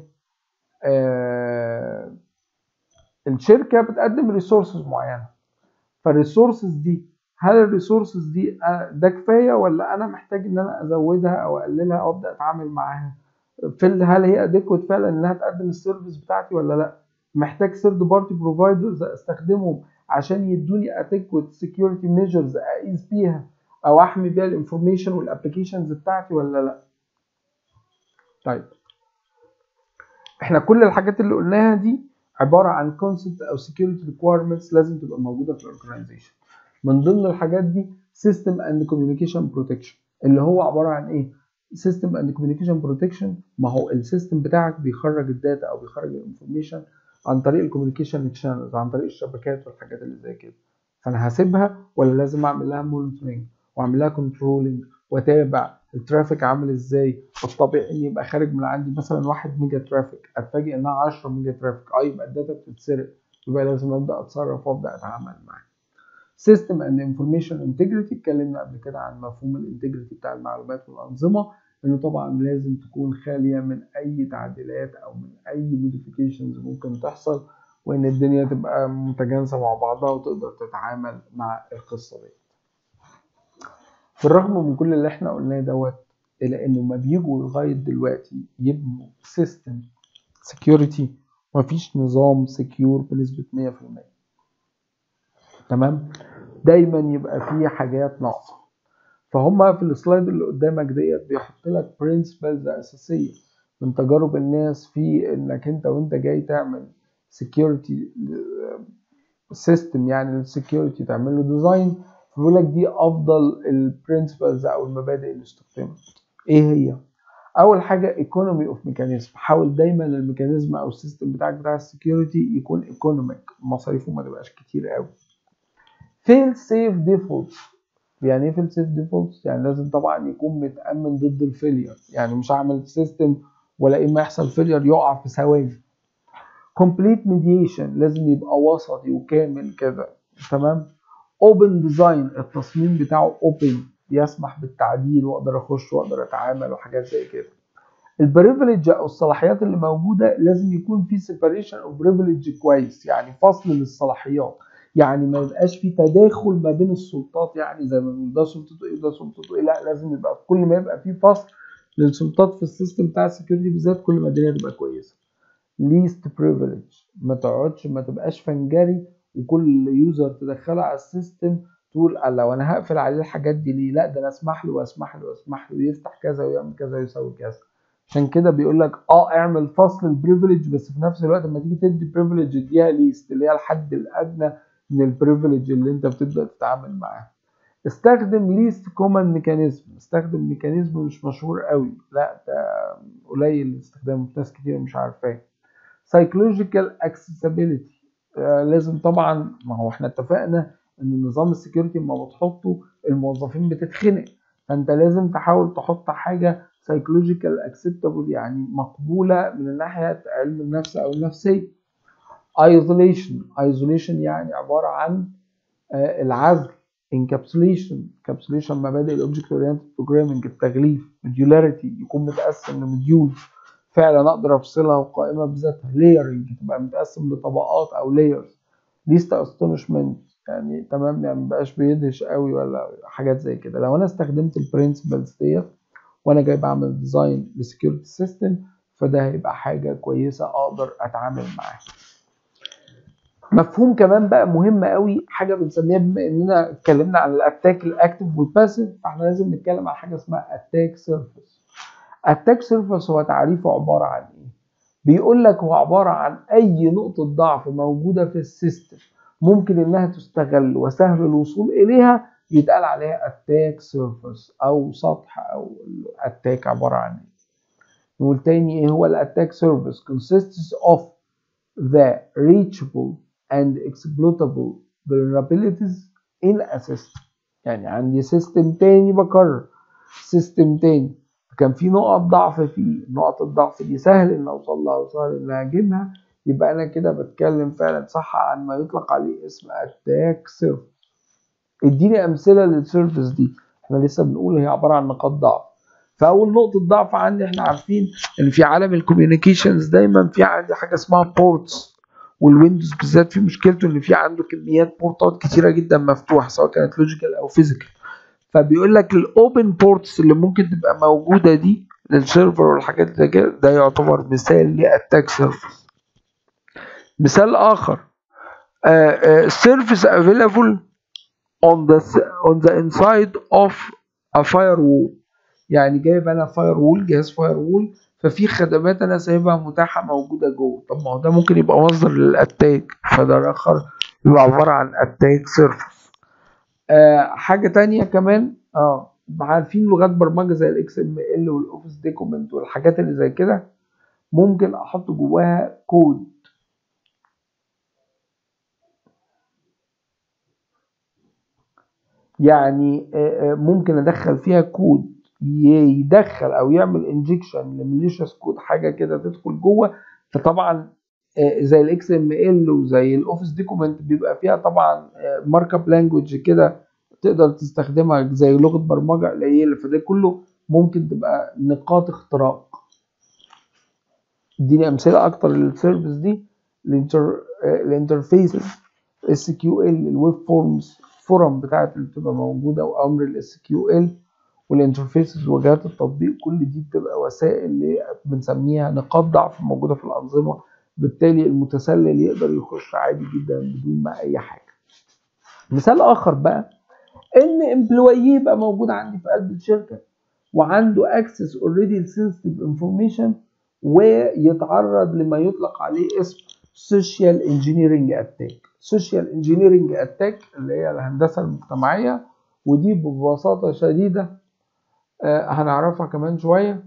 آه الشركه بتقدم ريسورسز معينه فالريسورسز دي هل الريسورسز دي ده كفايه ولا انا محتاج ان انا ازودها او اقللها او ابدا اتعامل معاها في هل هي اديكوت فعلا انها تقدم السيرفيس بتاعتي ولا لا محتاج ثيرد بارتي بروفايدرز استخدمهم عشان يدوني اديكوت سكيورتي ميجرز اقيس بيها او احمي بيها الانفورميشن والابلكيشنز بتاعتي ولا لا طيب احنا كل الحاجات اللي قلناها دي عباره عن كونسبت او سكيورتي ريكويرمنتس لازم تبقى موجوده في الاورجنايزيشن من ضمن الحاجات دي سيستم اند كوميونيكيشن بروتكشن اللي هو عباره عن ايه سيستم اند كوميونيكيشن بروتكشن ما هو السيستم بتاعك بيخرج الداتا او بيخرج الانفورميشن عن طريق الكوميونيكيشن شانلز عن طريق الشبكات والحاجات اللي زي كده فانا هسيبها ولا لازم اعمل لها مونيتورنج واعمل لها كنترولنج واتابع الترافيك عامل ازاي فالطبيعي ان يبقى خارج من عندي مثلا 1 ميجا ترافيك اتفاجئ انها 10 ميجا ترافيك اه يبقى الداتا بتتسرق يبقى لازم ابدا اتصرف وابدا اتعامل معاها سيستم اند انفورميشن انتجريتي اتكلمنا قبل كده عن مفهوم الانتجريتي بتاع المعلومات والانظمه انه طبعا لازم تكون خاليه من اي تعديلات او من اي موديفيكيشنز ممكن تحصل وان الدنيا تبقى متجانسه مع بعضها وتقدر تتعامل مع القصه دي بالرغم من كل اللي احنا قلناه دوت الا انه ما بيجوا لغايه دلوقتي يبنوا سيستم سكيورتي مفيش نظام سكيور بنسبه 100% تمام دايما يبقى فيه حاجات ناقصه فهم في السلايد اللي قدامك ديت بيحط لك برنسبلز اساسيه من تجارب الناس في انك انت وانت جاي تعمل سكيورتي سيستم يعني السكيورتي تعمل له ديزاين بيقول لك دي افضل البرنسبلز او المبادئ اللي استخدمت ايه هي اول حاجه ايكونومي اوف ميكانيزم حاول دايما الميكانيزم او السيستم بتاعك بتاع السكيورتي يكون ايكونوميك مصاريفه ما تبقاش كتير قوي فيل سيف ديفولتس يعني ايه فيل سيف ديفولتس يعني لازم طبعا يكون متامن ضد الفيلير يعني مش هعمل سيستم ولا اما يحصل فيلير يقع في ثواني كومبليت ميديشن لازم يبقى وسطي وكامل كده تمام اوبن ديزاين التصميم بتاعه اوبن يسمح بالتعديل واقدر اخش واقدر اتعامل وحاجات زي كده البريفليج او الصلاحيات اللي موجوده لازم يكون في سيبريشن اوف بريفليج كويس يعني فصل للصلاحيات يعني ما يبقاش في تداخل ما بين السلطات يعني زي ما بنقول ده سلطته ايه ده سلطته ايه لا لازم يبقى كل ما يبقى في فصل للسلطات في السيستم بتاع السكيورتي بالذات كل ما الدنيا تبقى كويسه ليست بريفليج ما تقعدش ما تبقاش فنجري وكل يوزر تدخله على السيستم تقول الله وانا هقفل عليه الحاجات دي ليه لا ده انا اسمح له واسمح له واسمح له يفتح كذا ويعمل كذا ويسوي كذا عشان كده بيقول لك اه اعمل فصل البريفليج بس في نفس الوقت لما تيجي تدي بريفليج اديها ليست اللي هي الحد الادنى من البريفليج اللي انت بتبدا تتعامل معاه استخدم ليست كومن ميكانيزم استخدم ميكانيزم مش مشهور قوي لا ده قليل استخدامه ناس كتير مش عارفاه سايكولوجيكال اكسسبيليتي لازم طبعا ما هو احنا اتفقنا ان نظام السكيورتي لما بتحطه الموظفين بتتخنق فانت لازم تحاول تحط حاجه سايكولوجيكال اكسبتابل يعني مقبوله من ناحيه علم النفس او النفسيه ايزوليشن ايزوليشن يعني عباره عن العزل encapsulation encapsulation مبادئ الاوبجكت اورينتد بروجرامنج التغليف modularity يكون متقسم لموديول فعلا اقدر افصلها وقائمه بذاتها layering تبقى متقسم لطبقات او layers least astonishment يعني تمام يعني مبقاش بيدهش قوي ولا حاجات زي كده لو انا استخدمت البرنسبلز ديت وانا جاي بعمل ديزاين لسكيورتي سيستم فده هيبقى حاجه كويسه اقدر اتعامل معاها مفهوم كمان بقى مهم قوي حاجه بنسميها بما اننا اتكلمنا عن الاتاك الاكتف والباسيف فاحنا لازم نتكلم عن حاجه اسمها اتاك سيرفيس اتاك سيرفيس هو تعريفه عباره عن ايه بيقول لك هو عباره عن اي نقطه ضعف موجوده في السيستم ممكن انها تستغل وسهل الوصول اليها يتقال عليها اتاك سيرفيس او سطح او الاتاك عباره عن ايه نقول تاني ايه هو الاتاك سيرفيس consists of the reachable and exploitable vulnerabilities in a system يعني عندي سيستم تاني بكرر سيستم تاني كان في نقط ضعف فيه نقط الضعف دي سهل ان اوصل لها وسهل ان اجيبها يبقى انا كده بتكلم فعلا صح عن ما يطلق عليه اسم اتاك سيرفيس اديني امثله للسيرفيس دي احنا لسه بنقول هي عباره عن نقاط ضعف فاول نقطه ضعف عندي احنا عارفين ان في عالم الكوميونيكيشنز دايما في عندي حاجه اسمها بورتس والويندوز بالذات في مشكلته ان في عنده كميات بورتات كتيره جدا مفتوحه سواء كانت لوجيكال او فيزيكال فبيقول لك الاوبن بورتس اللي ممكن تبقى موجوده دي للسيرفر والحاجات زي كده ده يعتبر مثال لاتاك سيرفيس مثال اخر سيرفيس افيلابل on the on the inside of a firewall يعني جايب انا فاير وول جهاز فاير وول ففي خدمات انا سايبها متاحه موجوده جوه طب ما هو ده ممكن يبقى مصدر للاتاك فده اخر يبقى عباره عن اتاك سيرفيس آه حاجه تانية كمان اه عارفين لغات برمجه زي الاكس ام ال والاوفيس ديكومنت والحاجات اللي زي كده ممكن احط جواها كود يعني ممكن ادخل فيها كود يدخل او يعمل انجكشن لماليشيوس كود حاجه كده تدخل جوه فطبعا زي الاكس ام ال وزي الاوفيس ديكومنت بيبقى فيها طبعا مارك اب لانجوج كده تقدر تستخدمها زي لغه برمجه قليله فده كله ممكن تبقى نقاط اختراق اديني امثله اكتر للسيرفيس دي الانتر الانترفيسز اس كيو ال الويب فورمز فورم بتاعت اللي بتبقى موجوده وامر الاس كيو ال والانترفيسز واجهات التطبيق كل دي بتبقى وسائل اللي بنسميها نقاط ضعف موجوده في الانظمه بالتالي المتسلل يقدر يخش عادي جدا بدون ما اي حاجه مثال اخر بقى ان امبلوي يبقى موجود عندي في قلب الشركه وعنده اكسس اوريدي لسنسيتيف انفورميشن ويتعرض لما يطلق عليه اسم سوشيال انجينيرنج اتاك سوشيال انجينيرنج اتاك اللي هي الهندسه المجتمعيه ودي ببساطه شديده آه هنعرفها كمان شويه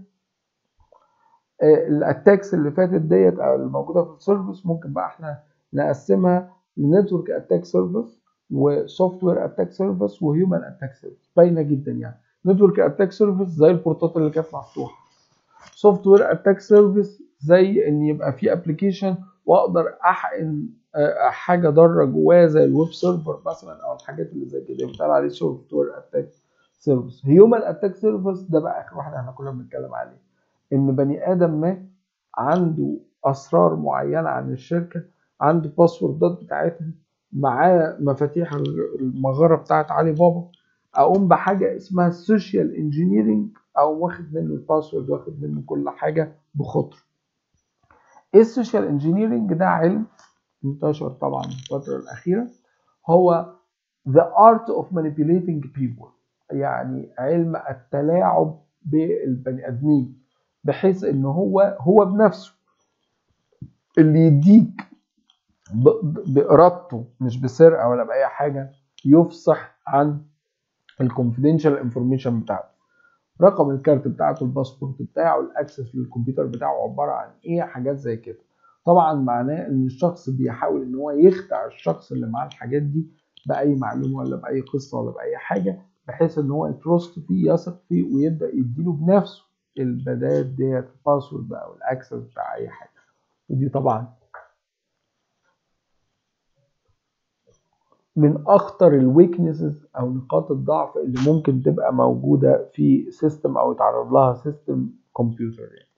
آه الاتاكس اللي فاتت ديت او اللي موجوده في السيرفيس ممكن بقى احنا نقسمها لنتورك اتاك سيرفيس وسوفت وير اتاك سيرفيس وهيومن اتاك سيرفيس باينه جدا يعني نتورك اتاك سيرفيس زي البورتات اللي كانت مفتوحه سوفت وير اتاك سيرفيس زي ان يبقى في ابلكيشن واقدر احقن حاجه ضاره جواه زي الويب سيرفر مثلا او الحاجات اللي زي كده بيتقال عليه سوفت وير اتاك سيرفيس هيومن اتاك سيرفيس ده بقى اخر واحد احنا كنا بنتكلم عليه ان بني ادم ما عنده اسرار معينه عن الشركه عنده باسوردات بتاعتها معاه مفاتيح المغاره بتاعت علي بابا اقوم بحاجه اسمها السوشيال انجينيرنج او واخد منه الباسورد واخد منه كل حاجه بخطر ايه السوشيال انجينيرنج ده علم انتشر طبعا في الفتره الاخيره هو the art of manipulating people يعني علم التلاعب بالبني ادمين بحيث ان هو هو بنفسه اللي يديك بارادته مش بسرقه ولا باي حاجه يفصح عن الكونفيدنشال انفورميشن بتاعته رقم الكارت بتاعته الباسبورت بتاعه الاكسس للكمبيوتر بتاعه عباره عن ايه حاجات زي كده طبعا معناه ان الشخص بيحاول ان هو يخدع الشخص اللي معاه الحاجات دي باي معلومه ولا باي قصه ولا باي حاجه بحيث ان هو يترست فيه يثق فيه ويبدا يديله بنفسه البدائل ديت الباسورد او الاكسس بتاع اي حاجه ودي طبعا من اخطر الويكنسز او نقاط الضعف اللي ممكن تبقى موجوده في سيستم او يتعرض لها سيستم كمبيوتر يعني.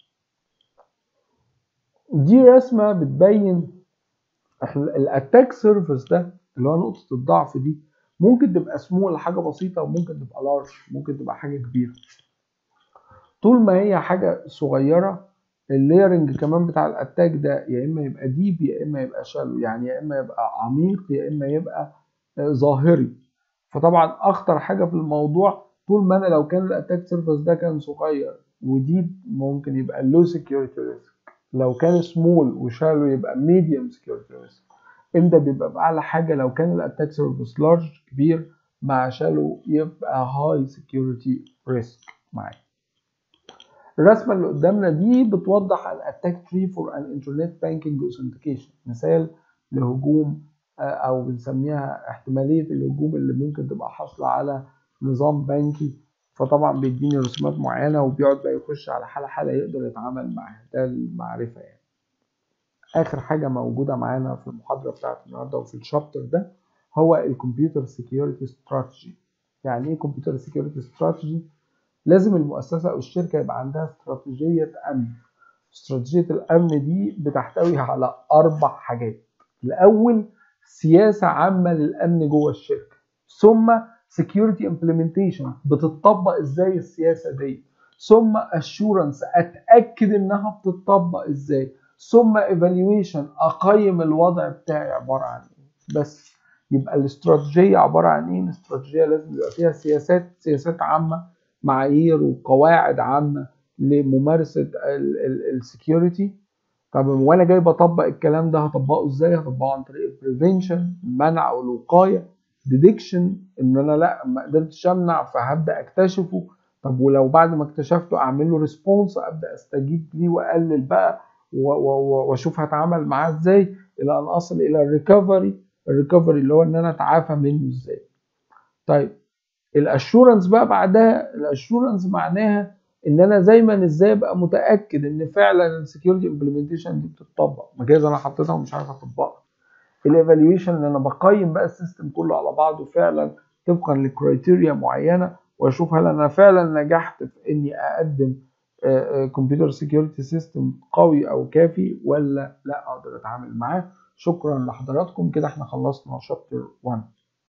دي رسمه بتبين الاتاك سيرفيس ده اللي هو نقطه الضعف دي ممكن تبقى سمول حاجه بسيطه وممكن تبقى لارج ممكن تبقى حاجه كبيره طول ما هي حاجه صغيره الليرنج كمان بتاع الاتاك ده يا اما يبقى ديب يا اما يبقى شالو يعني يا اما يبقى عميق يا اما يبقى ظاهري فطبعا اخطر حاجه في الموضوع طول ما انا لو كان الاتاك سيرفيس ده كان صغير وديب ممكن يبقى لو سكيورتي ريسك لو كان سمول وشالو يبقى ميديوم سكيورتي ريسك امتى بيبقى باعلى حاجه لو كان الاتاك سيرفيس لارج كبير مع شالو يبقى هاي سكيورتي ريسك معايا الرسمه اللي قدامنا دي بتوضح الاتاك تري فور ان انترنت بانكينج اوثنتيكيشن مثال لهجوم او بنسميها احتماليه الهجوم اللي ممكن تبقى حاصله على نظام بنكي فطبعا بيديني رسومات معينه وبيقعد بقى يخش على حاله حاله يقدر يتعامل معاها ده المعرفه يعني اخر حاجه موجوده معانا في المحاضره بتاعت النهارده وفي الشابتر ده هو الكمبيوتر سيكيورتي استراتيجي يعني ايه كمبيوتر سيكيورتي استراتيجي لازم المؤسسه او الشركه يبقى عندها استراتيجيه امن استراتيجيه الامن دي بتحتوي على اربع حاجات الاول سياسه عامه للامن جوه الشركه ثم security implementation بتطبق ازاي السياسه دي ثم assurance اتاكد انها بتطبق ازاي ثم evaluation اقيم الوضع بتاعي عباره عن ايه بس يبقى الاستراتيجيه عباره عن ايه الاستراتيجيه لازم يبقى فيها سياسات سياسات عامه معايير وقواعد عامه لممارسه السكيورتي طب وانا جاي بطبق الكلام ده هطبقه ازاي هطبقه عن طريق البريفنشن المنع والوقايه ديدكشن ان انا لا ما قدرتش امنع فهبدا اكتشفه طب ولو بعد ما اكتشفته اعمل له ريسبونس ابدا استجيب ليه واقلل بقى واشوف هتعامل معاه ازاي الى ان اصل الى الريكفري الريكفري اللي هو ان انا اتعافى منه ازاي طيب الاشورنس بقى بعدها الاشورنس معناها ان انا دايما ازاي ابقى متاكد ان فعلا السكيورتي امبلمنتيشن دي بتطبق ما جايز انا حطيتها ومش عارف اطبقها الايفالويشن ان انا بقيم بقى السيستم كله على بعضه فعلا طبقا لكرايتيريا معينه واشوف هل انا فعلا نجحت في اني اقدم كمبيوتر سيكيورتي سيستم قوي او كافي ولا لا اقدر اتعامل معاه شكرا لحضراتكم كده احنا خلصنا شابتر 1